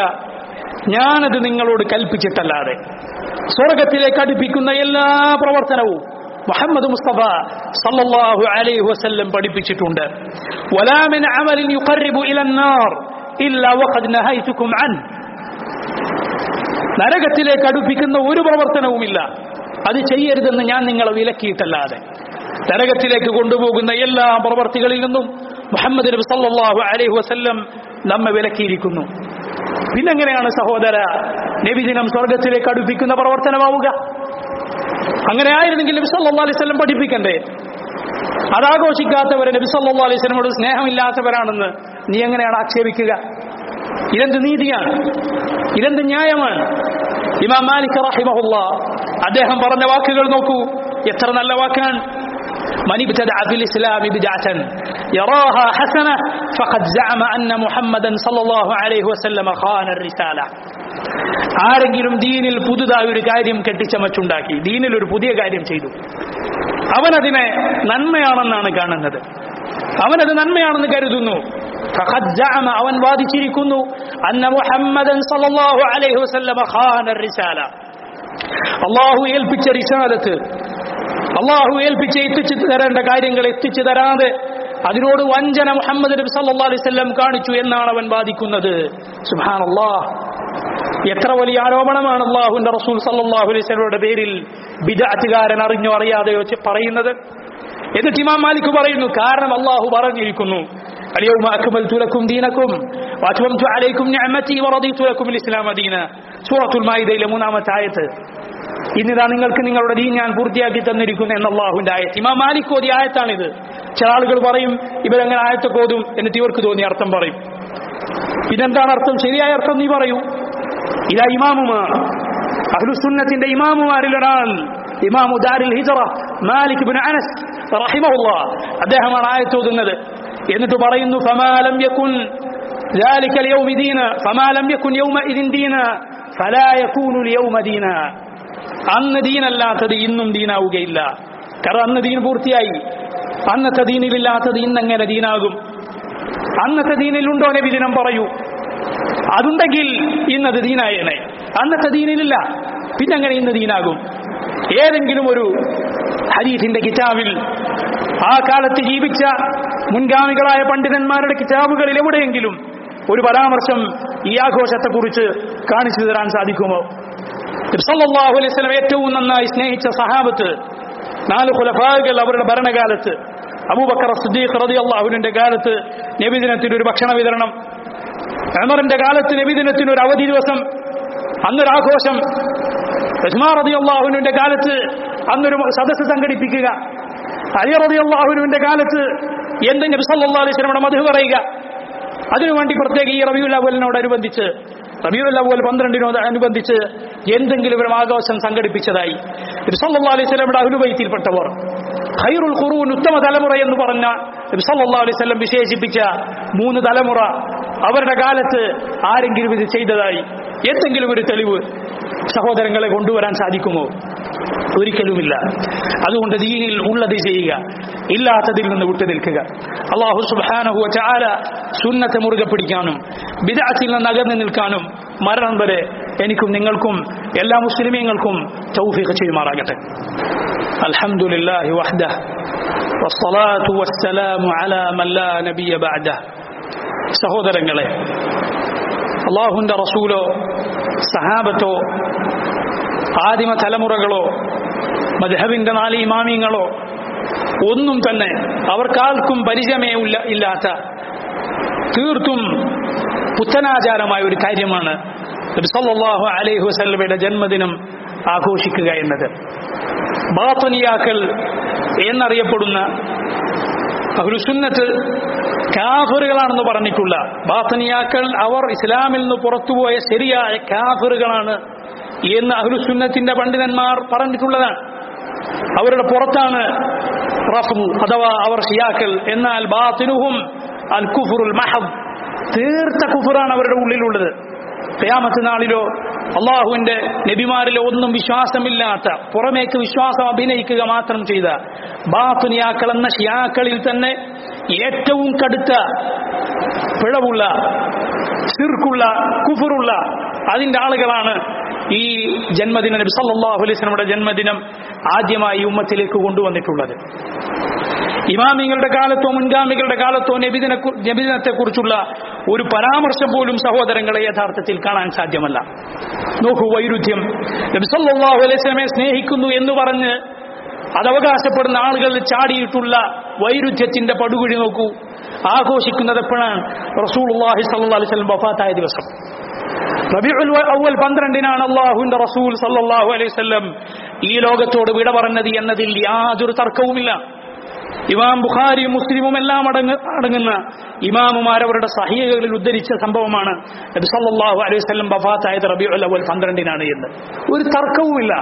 ഞാനത് നിങ്ങളോട് കൽപ്പിച്ചിട്ടല്ലാതെ സ്വർഗത്തിലേക്ക് അടുപ്പിക്കുന്ന എല്ലാ പ്രവർത്തനവും മുഹമ്മദ് മുസ്തഫ സല്ലല്ലാഹു അലൈഹി വസല്ലം പഠിപ്പിച്ചിട്ടുണ്ട് വലാ മിൻ അമലിൻ യുഖർരിബു ഇലൻ നാർ ഇല്ലാ വഖദ് നഹൈതുകും അൻ നരകത്തിലേക്ക് അടുപ്പിക്കുന്ന ഒരു പ്രവർത്തനവുമില്ല അത് ചെയ്യരുതെന്ന് ഞാൻ നിങ്ങളെ വിലക്കിയിട്ടല്ലാതെ നരകത്തിലേക്ക് കൊണ്ടുപോകുന്ന എല്ലാ പ്രവർത്തികളിൽ നിന്നും മുഹമ്മദ് നബി സല്ലല്ലാഹു അലൈഹി വസല്ലം നമ്മെ വിലക്കിയിരിക്കുന്നു പിന്നെങ്ങനെയാണ് സഹോദര നബിദിനം സ്വർഗത്തിലേക്ക് അടുപ്പിക്കുന്ന പ്രവർത്തനമാവുക അങ്ങനെ ആയിരുന്നെങ്കിൽ നബി സല്ലല്ലാഹു അലൈഹി വസല്ലം പഠിപ്പിക്കണ്ടേ അതാഘോഷിക്കാത്തവരെ നബി സല്ലല്ലാഹു അലൈഹി വസല്ലമോട് സ്നേഹമില്ലാത്തവരാണെന്ന് നീ എങ്ങനെയാണ് ആക്ഷേപിക്കുക ഇതെന്ത് നീതിയാണ് ഇതെന്ത് ന്യായമാണ് ഇമാം മാലിക് റഹിമഹുല്ല അദ്ദേഹം പറഞ്ഞ വാക്കുകൾ നോക്കൂ എത്ര നല്ല വാക്കാണ് من ابتدع في الإسلام بدعة يراها حسنة فقد زعم أن محمدا صلى الله عليه وسلم خان الرسالة ആരെങ്കിലും ദീനിൽ പുതുതായി ഒരു കാര്യം കെട്ടിച്ചമച്ചുണ്ടാക്കി ദീനിൽ ഒരു പുതിയ കാര്യം ചെയ്തു അവനതിനെ നന്മയാണെന്നാണ് കാണുന്നത് അവനത് നന്മയാണെന്ന് കരുതുന്നു فقد زعم അവൻ വാദിച്ചിരിക്കുന്നു അന്ന മുഹമ്മദൻ സല്ലല്ലാഹു അലൈഹി വസല്ലമ ഖാന الرسالة അള്ളാഹു ഏൽപ്പിച്ച റിസാലത്ത് അള്ളാഹു ഏൽപ്പിച്ച് എത്തിച്ചു തരേണ്ട കാര്യങ്ങൾ എത്തിച്ചു തരാതെ അതിനോട് വഞ്ചന മുഹമ്മദ് നബി സല്ലല്ലാഹു അലൈഹി വസല്ലം കാണിച്ചു എന്നാണ് അവൻ വാദിക്കുന്നത് സുബ്ഹാനല്ലാഹ് എത്ര വലിയ ആരോപണമാണ് അള്ളാഹുവിന്റെ റസൂൽ സല്ലല്ലാഹു അലൈഹി വസല്ലമയുടെ പേരിൽ ബിദഅത്തുകാരൻ അറിഞ്ഞോ അറിയാതെയോ ചെ- പറയുന്നത് എന്നിട്ട് ഇമാം മാലിക് പറയുന്നു കാരണം അള്ളാഹു പറഞ്ഞിരിക്കുന്നു اليوم أكملت لكم دينكم وأتممت عليكم نعمتي ورضيت لكم الإسلام دينا سورة المائدة إلى മൂന്നാമത്തെ ആയത്ത് ഇന്നിതാ നിങ്ങൾക്ക് നിങ്ങളുടെ ദീൻ ഞാൻ പൂർത്തിയാക്കി തന്നിരിക്കുന്നു എന്ന അള്ളാഹുവിന്റെ ആയത്ത് ഇമാം മാലിക് ഓതി ആയത്താണിത് ചില ആളുകൾ പറയും ഇവരങ്ങനെ ആയത്തൊക്കെ ഓതും എന്നിട്ട് ഇവർക്ക് തോന്നിയ അർത്ഥം പറയും ഇതെന്താണ് അർത്ഥം ശരിയായ അർത്ഥം നീ പറയൂ ഇതാ ഇമാമുമാർ അഹ്ലുസുന്നത്തിന്റെ ഇമാമുമാരിൽ ഒരാൾ ഇമാമു ദാരിൽ ഹിജറ മാലിക് ബിൻ അനസ് റഹിമഹുള്ള അദ്ദേഹമാണ് ആയത്തോതുന്നത് എന്നിട്ട് പറയുന്നു ഫമാലം യകുൻ ذلك اليوم دينا فما لم يكن يومئذ دينا فلا يكون اليوم دينا അന്ന് ദീനല്ലാത്തത് ഇന്നും ദീനാവുകയില്ല കാരണം അന്ന് ദീൻ പൂർത്തിയായി അന്നത്തെ ദീനിലില്ലാത്തത് ഇന്നെങ്ങനെ ദീനാകും അന്നത്തെ ദീനിലുണ്ടോ നബി ദിനം പറയൂ അതുണ്ടെങ്കിൽ ഇന്നത് ദീനായേനെ അന്നത്തെ ദീനിലില്ല പിന്നെ അങ്ങനെ ഇന്ന് ദീനാകും ഏതെങ്കിലും ഒരു ഹരീഫിന്റെ കിതാബിൽ ആ കാലത്ത് ജീവിച്ച മുൻഗാമികളായ പണ്ഡിതന്മാരുടെ കിതാബുകളിൽ എവിടെയെങ്കിലും ഒരു പരാമർശം ഈ ആഘോഷത്തെക്കുറിച്ച് കാണിച്ചു തരാൻ സാധിക്കുമോ സല്ലല്ലാഹു അലൈഹി വസല്ലം ഏറ്റവും നന്നായി സ്നേഹിച്ച സഹാബത്ത് നാല് ഖുലഫാകൾ അവരുടെ ഭരണകാലത്ത് അബൂബക്കർ സിദ്ദീഖ് റളിയല്ലാഹുവിന്റെ കാലത്ത് നബിദിനത്തിന് ഒരു ഭക്ഷണ വിതരണം ഉമറിന്റെ കാലത്ത് നബിദിനത്തിന് ഒരു അവധി ദിവസം അന്നൊരു ആഘോഷം ഉസ്മാൻ റളിയല്ലാഹുവിന്റെ കാലത്ത് അന്നൊരു സദസ്സ് സംഘടിപ്പിക്കുക അലി റളിയല്ലാഹുവിന്റെ കാലത്ത് എന്ത് നബി സല്ലല്ലാഹു അലൈഹി വസല്ലമയുടെ മധു പറയുക അതിനുവേണ്ടി പ്രത്യേക ഈ റബിയുൽ അവലിനോടനുബന്ധിച്ച് റബിയുൽ അവൽ പന്ത്രണ്ടിനോട് അനുബന്ധിച്ച് എന്തെങ്കിലും ഒരു ആഘോഷം സംഘടിപ്പിച്ചതായി സല്ലല്ലാഹു അലൈഹി വസല്ലമയുടെ അഹ്ലുബൈത്തിൽപ്പെട്ടവർ ഖൈറുൽ ഖുറൂൻ ഉത്തമ തലമുറ എന്ന് പറഞ്ഞ സല്ലല്ലാഹു അലൈഹി വസല്ലം വിശേഷിപ്പിച്ച മൂന്ന് തലമുറ അവരുടെ കാലത്ത് ആരെങ്കിലും ഇത് ചെയ്തതായി എന്തെങ്കിലും ഒരു തെളിവ് സഹോദരങ്ങളെ കൊണ്ടുവരാൻ സാധിക്കുമോ ഒരിക്കലുമില്ല അതുകൊണ്ട് ദീനിൽ ഉള്ളത് ചെയ്യുക ഇല്ലാത്തതിൽ നിന്ന് വിട്ടു നിൽക്കുക അള്ളാഹു സുബ്ഹാനഹു വതആല സുന്നത്തെ മുറുകെ പിടിക്കാനും ബിദഅത്തിൽ നിന്ന് അകന്നു നിൽക്കാനും മരണം വരെ എനിക്കും നിങ്ങൾക്കും എല്ലാ മുസ്ലിമീങ്ങൾക്കും തൗഫീഖ് ചെയ്യുമാറാകട്ടെ അൽഹംദുലില്ലാഹി വഹ്ദഹ والصلاة والسلام على من لا نبي بعده സഹോദരങ്ങളെ അള്ളാഹുന്റെ റസൂലോ സഹാബത്തോ ആദിമ തലമുറകളോ മദ്ഹബിന്റെ നാല് ഇമാമിങ്ങളോ ഒന്നും തന്നെ അവർക്കാർക്കും പരിചയമേ ഇല്ല ഇല്ലാത്ത തീർത്തും പുത്തനാചാരമായ ഒരു കാര്യമാണ് നബി സല്ലല്ലാഹു അലൈഹി വസല്ലമയുടെ ജന്മദിനം ആഘോഷിക്കുക എന്നത് ബാത്തനിയാക്കൾ എന്നറിയപ്പെടുന്ന അഹ്ലുസുന്നത്ത് കാഫറുകളാണെന്ന് പറഞ്ഞിട്ടുള്ള ബാത്തനിയാക്കൾ അവർ ഇസ്ലാമിൽ നിന്ന് പുറത്തുപോയ ശരിയായ കാഫറുകളാണ് എന്ന് അഹ്ലുസുന്നത്തിന്റെ പണ്ഡിതന്മാർ പറഞ്ഞിട്ടുള്ളതാണ് അവരുടെ പുറത്താണ് റഫു അഥവാ അവർ ഷിയാക്കൾ എന്നാൽ ബാത്തിനുഹും അൽ കുഫുറുൽ മഹബ് തീർത്ത കുഫുറാണ് അവരുടെ ഉള്ളിലുള്ളത് ഖിയാമത്ത് നാളിലോ അള്ളാഹുവിന്റെ നബിമാരിലോ ഒന്നും വിശ്വാസമില്ലാത്ത പുറമേക്ക് വിശ്വാസം അഭിനയിക്കുക മാത്രം ചെയ്ത ബാത്തുനിയാക്കൾ എന്ന ഷിയാക്കളിൽ തന്നെ ഏറ്റവും കടുത്ത പിഴവുള്ള സിർക്കുള്ള കുഫുറുള്ള അതിന്റെ ആളുകളാണ് ഈ ജന്മദിനം നബി സല്ലല്ലാഹു അലൈഹി വസല്ലമയുടെ ജന്മദിനം ആദ്യമായി ഈ ഉമ്മത്തിലേക്ക് കൊണ്ടുവന്നിട്ടുള്ളത് ഇമാമിങ്ങളുടെ കാലത്തോ മുൻഗാമികളുടെ കാലത്തോ നബിദിനെ നബിദിനത്തെ കുറിച്ചുള്ള ഒരു പരാമർശം പോലും സഹോദരങ്ങളെ യഥാർത്ഥത്തിൽ കാണാൻ സാധ്യമല്ല നോക്കൂ വൈരുദ്ധ്യം നബി സല്ലല്ലാഹു അലൈഹി വസല്ലമയെ സ്നേഹിക്കുന്നു എന്ന് പറഞ്ഞ് അത് അവകാശപ്പെടുന്ന ആളുകൾ ചാടിയിട്ടുള്ള വൈരുദ്ധ്യത്തിന്റെ പടുകുഴി നോക്കൂ ആഘോഷിക്കുന്നത് എപ്പോഴാണ് റസൂലുള്ളാഹി സ്വല്ലല്ലാഹു അലൈഹി വസല്ലം വഫാത്തായ ദിവസം റബീഉൽ അവൽ പന്ത്രണ്ടിനാണ് അള്ളാഹുവിന്റെ റസൂൽ സല്ലല്ലാഹു അലൈഹി വസല്ലം ഈ ലോകത്തോട് വിട പറഞ്ഞത് എന്നതിൽ യാതൊരു തർക്കവുമില്ല ഇമാം ബുഖാരിയും മുസ്ലിമും എല്ലാം അടങ്ങ അടങ്ങുന്ന ഇമാമുമാരവരുടെ സഹികളിൽ ഉദ്ധരിച്ച സംഭവമാണ് നബി സല്ലല്ലാഹു അലൈഹി വസല്ലം വഫാത്തായത് റബീഉൽ അവൽ പന്ത്രണ്ടിനാണ് എന്ന് ഒരു തർക്കവുമില്ല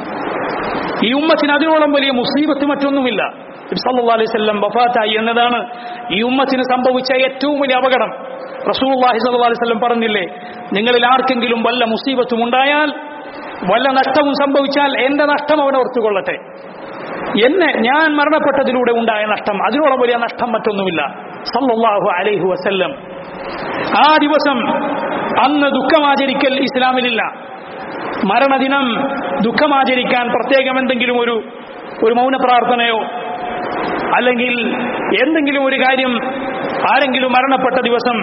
ഈ ഉമ്മത്തിന് അതിനോളം വലിയ മുസീബത്ത് മറ്റൊന്നുമില്ല നബി സല്ലല്ലാഹു അലൈഹി വസല്ലം വഫാത്തായി എന്നതാണ് ഈ ഉമ്മത്തിന് സംഭവിച്ച ഏറ്റവും വലിയ അപകടം റസൂലുള്ളാഹി സ്വല്ലല്ലാഹു അലൈഹി വസല്ലം പറഞ്ഞില്ലേ നിങ്ങളിൽ ആർക്കെങ്കിലും വല്ല മുസീബത്തും ഉണ്ടായാൽ വല്ല നഷ്ടവും സംഭവിച്ചാൽ എന്റെ നഷ്ടം അവൻ ഓർത്തുകൊള്ളട്ടെ എന്നെ ഞാൻ മരണപ്പെട്ടതിലൂടെ ഉണ്ടായ നഷ്ടം അതിനോളം വലിയ നഷ്ടം മറ്റൊന്നുമില്ല സല്ലല്ലാഹു അലൈഹി വസല്ലം ആ ദിവസം അന്ന് ദുഃഖമാചരിക്കൽ ഇസ്ലാമിലില്ല മരണദിനം ദുഃഖമാചരിക്കാൻ പ്രത്യേകം എന്തെങ്കിലും ഒരു ഒരു മൗന പ്രാർത്ഥനയോ അല്ലെങ്കിൽ എന്തെങ്കിലും ഒരു കാര്യം ആരെങ്കിലും മരണപ്പെട്ട ദിവസം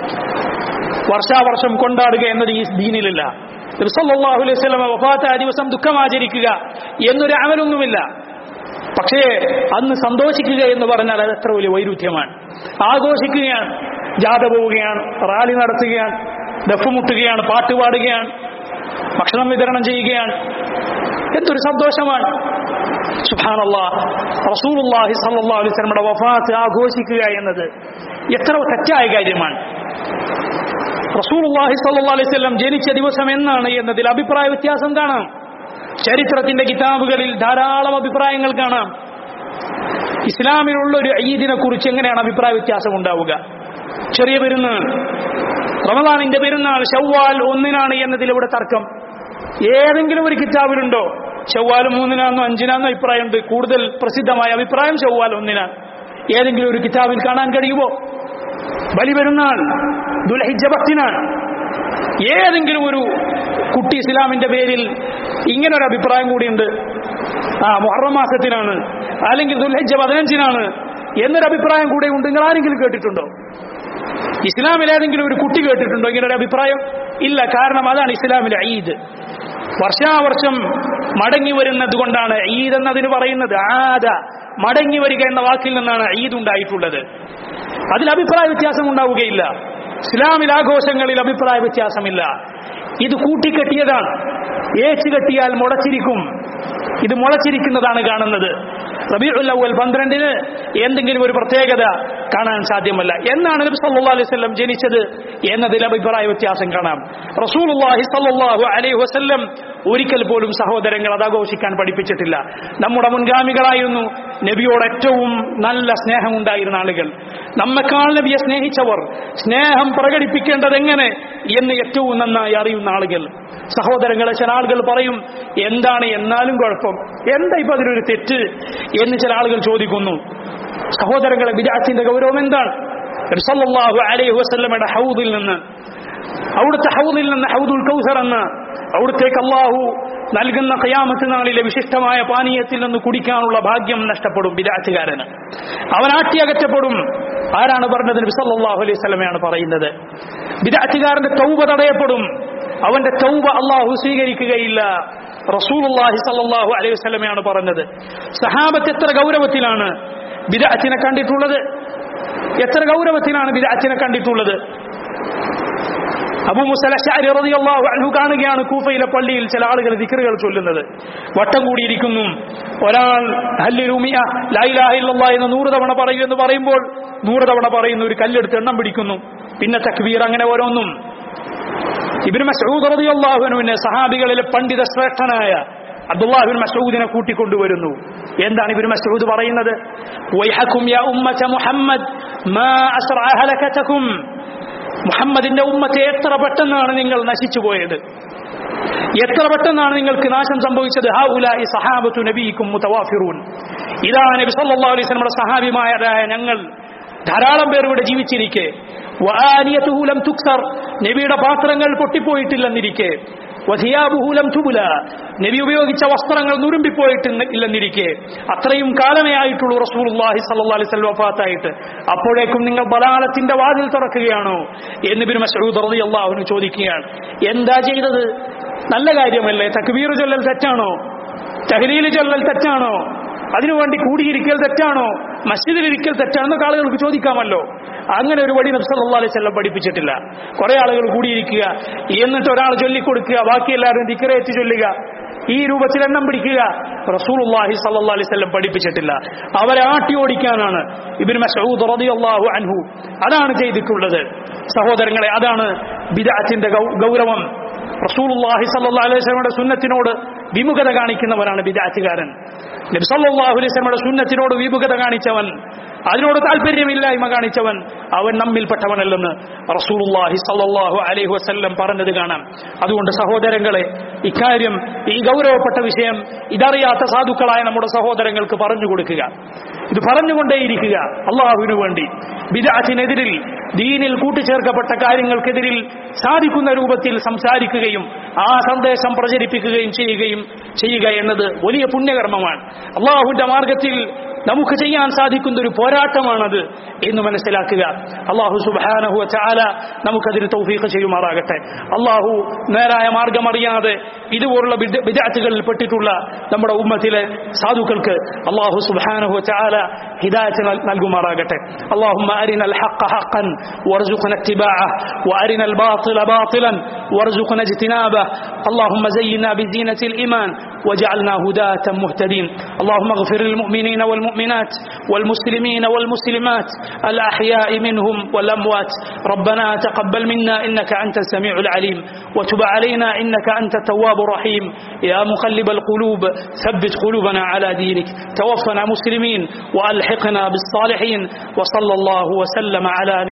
വർഷാവർഷം കൊണ്ടാടുക എന്നത് ഈ ദീനിലില്ല സല്ലല്ലാഹു അലൈഹി വസല്ലം വഫാത്ത് ആ ദിവസം ദുഃഖമാചരിക്കുക എന്നൊരു അമലൊന്നുമില്ല പക്ഷേ അന്ന് സന്തോഷിക്കുക എന്ന് പറഞ്ഞാൽ അത് എത്ര വലിയ വൈരുദ്ധ്യമാണ് ആഘോഷിക്കുകയാണ് ജാഥ പോവുകയാണ് റാലി നടത്തുകയാണ് ദഫ് മുട്ടുകയാണ് പാട്ട് പാടുകയാണ് ഭക്ഷണം വിതരണം ചെയ്യുകയാണ് എന്തൊരു സന്തോഷമാണ് സുഹാനല്ലാ റസൂലുള്ളാഹി സല്ലല്ലാഹു അലൈഹി വസല്ലമയുടെ വഫാത്ത് ആഘോഷിക്കുക എന്നത് എത്ര തെറ്റായ കാര്യമാണ് റസൂലുള്ളാഹി സല്ലല്ലാഹു അലൈഹി വസല്ലം ജനിച്ച ദിവസം എന്നാണ് എന്നതിൽ അഭിപ്രായ വ്യത്യാസം കാണാം ചരിത്രത്തിന്റെ കിതാബുകളിൽ ധാരാളം അഭിപ്രായങ്ങൾ കാണാം ഇസ്ലാമിലുള്ള ഒരു ഈദിനെ കുറിച്ച് എങ്ങനെയാണ് അഭിപ്രായ വ്യത്യാസം ഉണ്ടാവുക ചെറിയ പെരുന്നാൾ റമദാനിന്റെ പെരുന്നാൾ ഷവ്വാൽ ഒന്നിനാണ് എന്നതിൽ ഇവിടെ തർക്കം ഏതെങ്കിലും ഒരു കിതാബിലുണ്ടോ ഷവ്വാൽ മൂന്നിനാന്നോ അഞ്ചിനാന്നോ അഭിപ്രായമുണ്ട് കൂടുതൽ പ്രസിദ്ധമായ അഭിപ്രായം ഷവ്വാൽ ഒന്നിനാണ് ഏതെങ്കിലും ഒരു കിതാബിൽ കാണാൻ കഴിയുമോ ബലി പെരുന്നാൾ ദുൽഹിജ പത്തിനാണ് ഏതെങ്കിലും ഒരു കുട്ടി ഇസ്ലാമിന്റെ പേരിൽ ഇങ്ങനെ ഒരു അഭിപ്രായം കൂടിയുണ്ട് ആ മുഹറം മാസത്തിനാണ് അല്ലെങ്കിൽ ദുൽഹജ്ജ പതിനഞ്ചിനാണ് എന്നൊരു അഭിപ്രായം കൂടെ ഉണ്ട് നിങ്ങൾ ആരെങ്കിലും കേട്ടിട്ടുണ്ടോ ഇസ്ലാമിൽ ഏതെങ്കിലും ഒരു കുട്ടി കേട്ടിട്ടുണ്ടോ ഇങ്ങനെ ഒരു അഭിപ്രായം ഇല്ല കാരണം അതാണ് ഇസ്ലാമിലെ ഈദ് വർഷാവർഷം മടങ്ങി വരുന്നത് കൊണ്ടാണ് ഈദ് എന്നതിന് പറയുന്നത് ആദ മടങ്ങി വരിക എന്ന വാക്കിൽ നിന്നാണ് ഈദ് ഉണ്ടായിട്ടുള്ളത് അതിൽ അഭിപ്രായ വ്യത്യാസം ഉണ്ടാവുകയില്ല ഇസ്ലാമിൽ ആഘോഷങ്ങളിൽ അഭിപ്രായ വ്യത്യാസമില്ല ഇത് കൂട്ടിക്കെട്ടിയതാണ് ഏച്ചു കെട്ടിയാൽ മുളച്ചിരിക്കും ഇത് മുളച്ചിരിക്കുന്നതാണ് കാണുന്നത് റബീഉൽ അവൽ പന്ത്രണ്ടിന് എന്തെങ്കിലും ഒരു പ്രത്യേകത കാണാൻ സാധ്യമല്ല എന്നാണ് നബി സല്ലല്ലാഹു അലൈഹി വസല്ലം ജനിച്ചത് എന്നതിൽ അഭിപ്രായ വ്യത്യാസം കാണാം റസൂലുള്ളാഹി സല്ലല്ലാഹു അലൈഹി വസല്ലം ഒരിക്കൽ പോലും സഹോദരങ്ങൾ അത് ആഘോഷിക്കാൻ പഠിപ്പിച്ചിട്ടില്ല നമ്മുടെ മുൻഗാമികളായിരുന്നു നബിയോട് ഏറ്റവും നല്ല സ്നേഹമുണ്ടായിരുന്ന ആളുകൾ നമ്മെക്കാൾ നബിയെ സ്നേഹിച്ചവർ സ്നേഹം പ്രകടിപ്പിക്കേണ്ടത് എങ്ങനെ എന്ന് ഏറ്റവും നന്നായി അറിയുന്ന ആളുകൾ സഹോദരങ്ങളെ ചില ആളുകൾ പറയും എന്താണ് എന്നാലും കുഴപ്പം എന്താ ഇപ്പൊ അതിലൊരു തെറ്റ് എന്ന് ചില ആളുകൾ ചോദിക്കുന്നു സഹോദരങ്ങളെ വിരാത്തിന്റെ ഗൗരവം എന്താണ് സല്ലല്ലാഹു അലൈഹി വസല്ലമയുടെ ഹൗദിൽ നിന്ന് അവിടുത്തെ ഹൗദിൽ നിന്ന് ഹൗദുൽ കൗസർ എന്ന് അവിടുത്തേക്ക് അള്ളാഹു നൽകുന്ന കയാമത്ത് നാളിലെ വിശിഷ്ടമായ പാനീയത്തിൽ നിന്ന് കുടിക്കാനുള്ള ഭാഗ്യം നഷ്ടപ്പെടും വിരാറ്റുകാരന് അവൻ ആട്ടിയകറ്റപ്പെടും ആരാണ് പറഞ്ഞത് നബി സല്ലല്ലാഹു അലൈഹി വസല്ലമയാണ് പറയുന്നത് വിരാറ്റുകാരന്റെ തൗബ തടയപ്പെടും അവന്റെ തൗബ അള്ളാഹു സ്വീകരിക്കുകയില്ല റസൂലുള്ളാഹി സല്ലല്ലാഹു അലൈഹി വസല്ലമയാണ് പറഞ്ഞത് സഹാബത്ത് എത്ര ഗൗരവത്തിലാണ് ബിദഅത്തിനെ കണ്ടിട്ടുള്ളത് എത്ര ഗൗരവത്തിലാണ് ബിദഅത്തിനെ കണ്ടിട്ടുള്ളത് അബൂ മുസല അശ്അരി റളിയല്ലാഹു അൻഹു കാണുകയാണ് കൂഫയിലെ പള്ളിയിൽ ചില ആളുകൾ ദിക്റുകൾ ചൊല്ലുന്നത് വട്ടം കൂടിയിരിക്കുന്നു ഒരാൾ ഹല്ലിലു മിഅ ലാ ഇലാഹ ഇല്ലല്ലാഹ് എന്ന് നൂറ് തവണ പറയൂ എന്ന് പറയുമ്പോൾ നൂറ് തവണ പറയുന്നു ഒരു കല്ലെടുത്ത് എണ്ണം പിടിക്കുന്നു പിന്നെ തക്ബീർ അങ്ങനെ ഓരോന്നും ഇബ്നു മസ്ഊദ് റളിയല്ലാഹു അൻഹുവിനെ സഹാബികളിലെ പണ്ഡിത ശ്രേഷ്ഠനായ അബ്ദുല്ലാഹിബിൻ മസൂദിനെ കൂട്ടിക്കൊണ്ടുവരുന്നു എന്താണ് ഇബ്നു മസ്ഊദ് പറയുന്നത് വൈഹക്കും യാ ഉമ്മത മുഹമ്മദ് മാ അസ്റഅ ഹലകതകും മുഹമ്മദിന്റെ ഉമ്മത്തെ എത്ര പെട്ടെന്നാണ് നിങ്ങൾ നശിച്ചു പോയത് എത്ര പെട്ടെന്നാണ് നിങ്ങൾക്ക് നാശം സംഭവിച്ചത് ഹാ ഉലായി സഹാബത്തു നബിക്കും മുതവാഫിറൂൻ ഇതാ നബി സല്ലല്ലാഹു അലൈഹി വസല്ലമയുടെ സഹാബിമാരായ ഞങ്ങൾ ധാരാളം പേർ ഇവിടെ ജീവിച്ചിരിക്കെ വആനിയതുഹു ലം തുക്സർ നബിയുടെ പാത്രങ്ങൾ പൊട്ടിപ്പോയിട്ടില്ലെന്നിരിക്കെ വസിയാബുഹൂലം തുബുല നബി ഉപയോഗിച്ച വസ്ത്രങ്ങൾ നുരുമ്പിപ്പോയിട്ട് ഇല്ലെന്നിരിക്കെ അത്രയും കാലമേ ആയിട്ടുള്ളൂ റസൂലുള്ളാഹി സല്ലല്ലാഹു അലൈഹി വസല്ലം വഫാത്തായിട്ട് അപ്പോഴേക്കും നിങ്ങൾ ബലാലത്തിന്റെ വാതിൽ തുറക്കുകയാണോ എന്ന് ബിൻ മസ്ഊദ് റളിയല്ലാഹു അൻഹു ചോദിക്കുകയാണ് എന്താ ചെയ്തത് നല്ല കാര്യമല്ലേ തക്ബീർ ചൊല്ലൽ തെറ്റാണോ തഹ്ലീൽ ചൊല്ലൽ തെറ്റാണോ അതിനുവേണ്ടി കൂടിയിരിക്കൽ തെറ്റാണോ മസ്ജിദിൽ ഇരിക്കൽ തെറ്റാണെന്നൊക്കെ ആളുകൾക്ക് ചോദിക്കാമല്ലോ അങ്ങനെ ഒരു വഴി നബ്സല്ലാ അലൈഹി സ്വല്ലം പഠിപ്പിച്ചിട്ടില്ല കുറെ ആളുകൾ കൂടിയിരിക്കുക എന്നിട്ട് ഒരാൾ ചൊല്ലിക്കൊടുക്കുക ബാക്കി എല്ലാവരും ദിക്കറേറ്റ് ചൊല്ലുക ഈ രൂപത്തിൽ എണ്ണം പിടിക്കുക റസൂലുള്ളാഹി സല്ലല്ലാഹു അലൈഹി വസല്ലം പഠിപ്പിച്ചിട്ടില്ല അവരെ ആട്ടി ഓടിക്കാനാണ് ഇബ്നു മസ്ഊദ് റളിയല്ലാഹു അൻഹു അതാണ് ചെയ്തിട്ടുള്ളത് സഹോദരങ്ങളെ അതാണ് ബിദഅത്തിന്റെ ഗൗരവം റസൂലുള്ളാഹി സല്ലല്ലാഹു അലൈഹി വസല്ലമയുടെ സുന്നത്തിനോട് വിമുഖത കാണിക്കുന്നവരാണ് ബിദഅത്തുകാരൻ നബി സല്ലല്ലാഹു അലൈഹി വസല്ലമയുടെ സുന്നത്തിനോട് വിമുഖത കാണിച്ചവൻ അതിനോട് താല്പര്യമില്ലായ്മ കാണിച്ചവൻ അവൻ നമ്മിൽപ്പെട്ടവനല്ലെന്ന് റസൂലുള്ളാഹി സല്ലല്ലാഹു അലൈഹി വസല്ലം പറഞ്ഞത് കാണാം അതുകൊണ്ട് സഹോദരങ്ങളെ ഇക്കാര്യം ഈ ഗൗരവപ്പെട്ട വിഷയം ഇതറിയാത്ത സാധുക്കളായ നമ്മുടെ സഹോദരങ്ങൾക്ക് പറഞ്ഞു കൊടുക്കുക ഇത് പറഞ്ഞുകൊണ്ടേയിരിക്കുക അള്ളാഹുവിനു വേണ്ടി ബിദാത്തിനെതിരിൽ ദീനിൽ കൂട്ടിച്ചേർക്കപ്പെട്ട കാര്യങ്ങൾക്കെതിരിൽ സാധിക്കുന്ന രൂപത്തിൽ സംസാരിക്കുകയും ആ സന്ദേശം പ്രചരിപ്പിക്കുകയും ചെയ്യുകയും ചെയ്യുക എന്നത് വലിയ പുണ്യകർമ്മമാണ് അള്ളാഹുവിന്റെ മാർഗത്തിൽ നമുക്ക് ചെയ്യാൻ സാധിക്കുന്ന ഒരു പോരാട്ടമാണത് എന്ന് മനസ്സിലാക്കുക അള്ളാഹു സുബാനഹു ചാല നമുക്കതിന് തൗഫീഖ് ചെയ്യുമാറാകട്ടെ അള്ളാഹു നേരായ മാർഗം അറിയാതെ ഇതുപോലുള്ള വിദാറ്റുകളിൽ പെട്ടിട്ടുള്ള നമ്മുടെ ഉമ്മത്തിലെ സാധുക്കൾക്ക് അള്ളാഹു സുബാനഹു ചാല ഹിദായത്ത് നൽകുമാറാകട്ടെ اللهم أرنا الحق حقا وارزقنا اتباعه وأرنا الباطل باطلا وارزقنا اجتنابه اللهم زينا بزينة الإيمان وجعلنا هداة مهتدين اللهم اغفر للمؤمنين والمؤمنات والمسلمين والمسلمات الأحياء منهم والأموات ربنا تقبل منا إنك أنت السميع العليم وتب علينا إنك أنت التواب الرحيم يا مقلب القلوب ثبت قلوبنا على دينك توفنا مسلمين وألحقنا بالصالحين وصلى الله وسلم على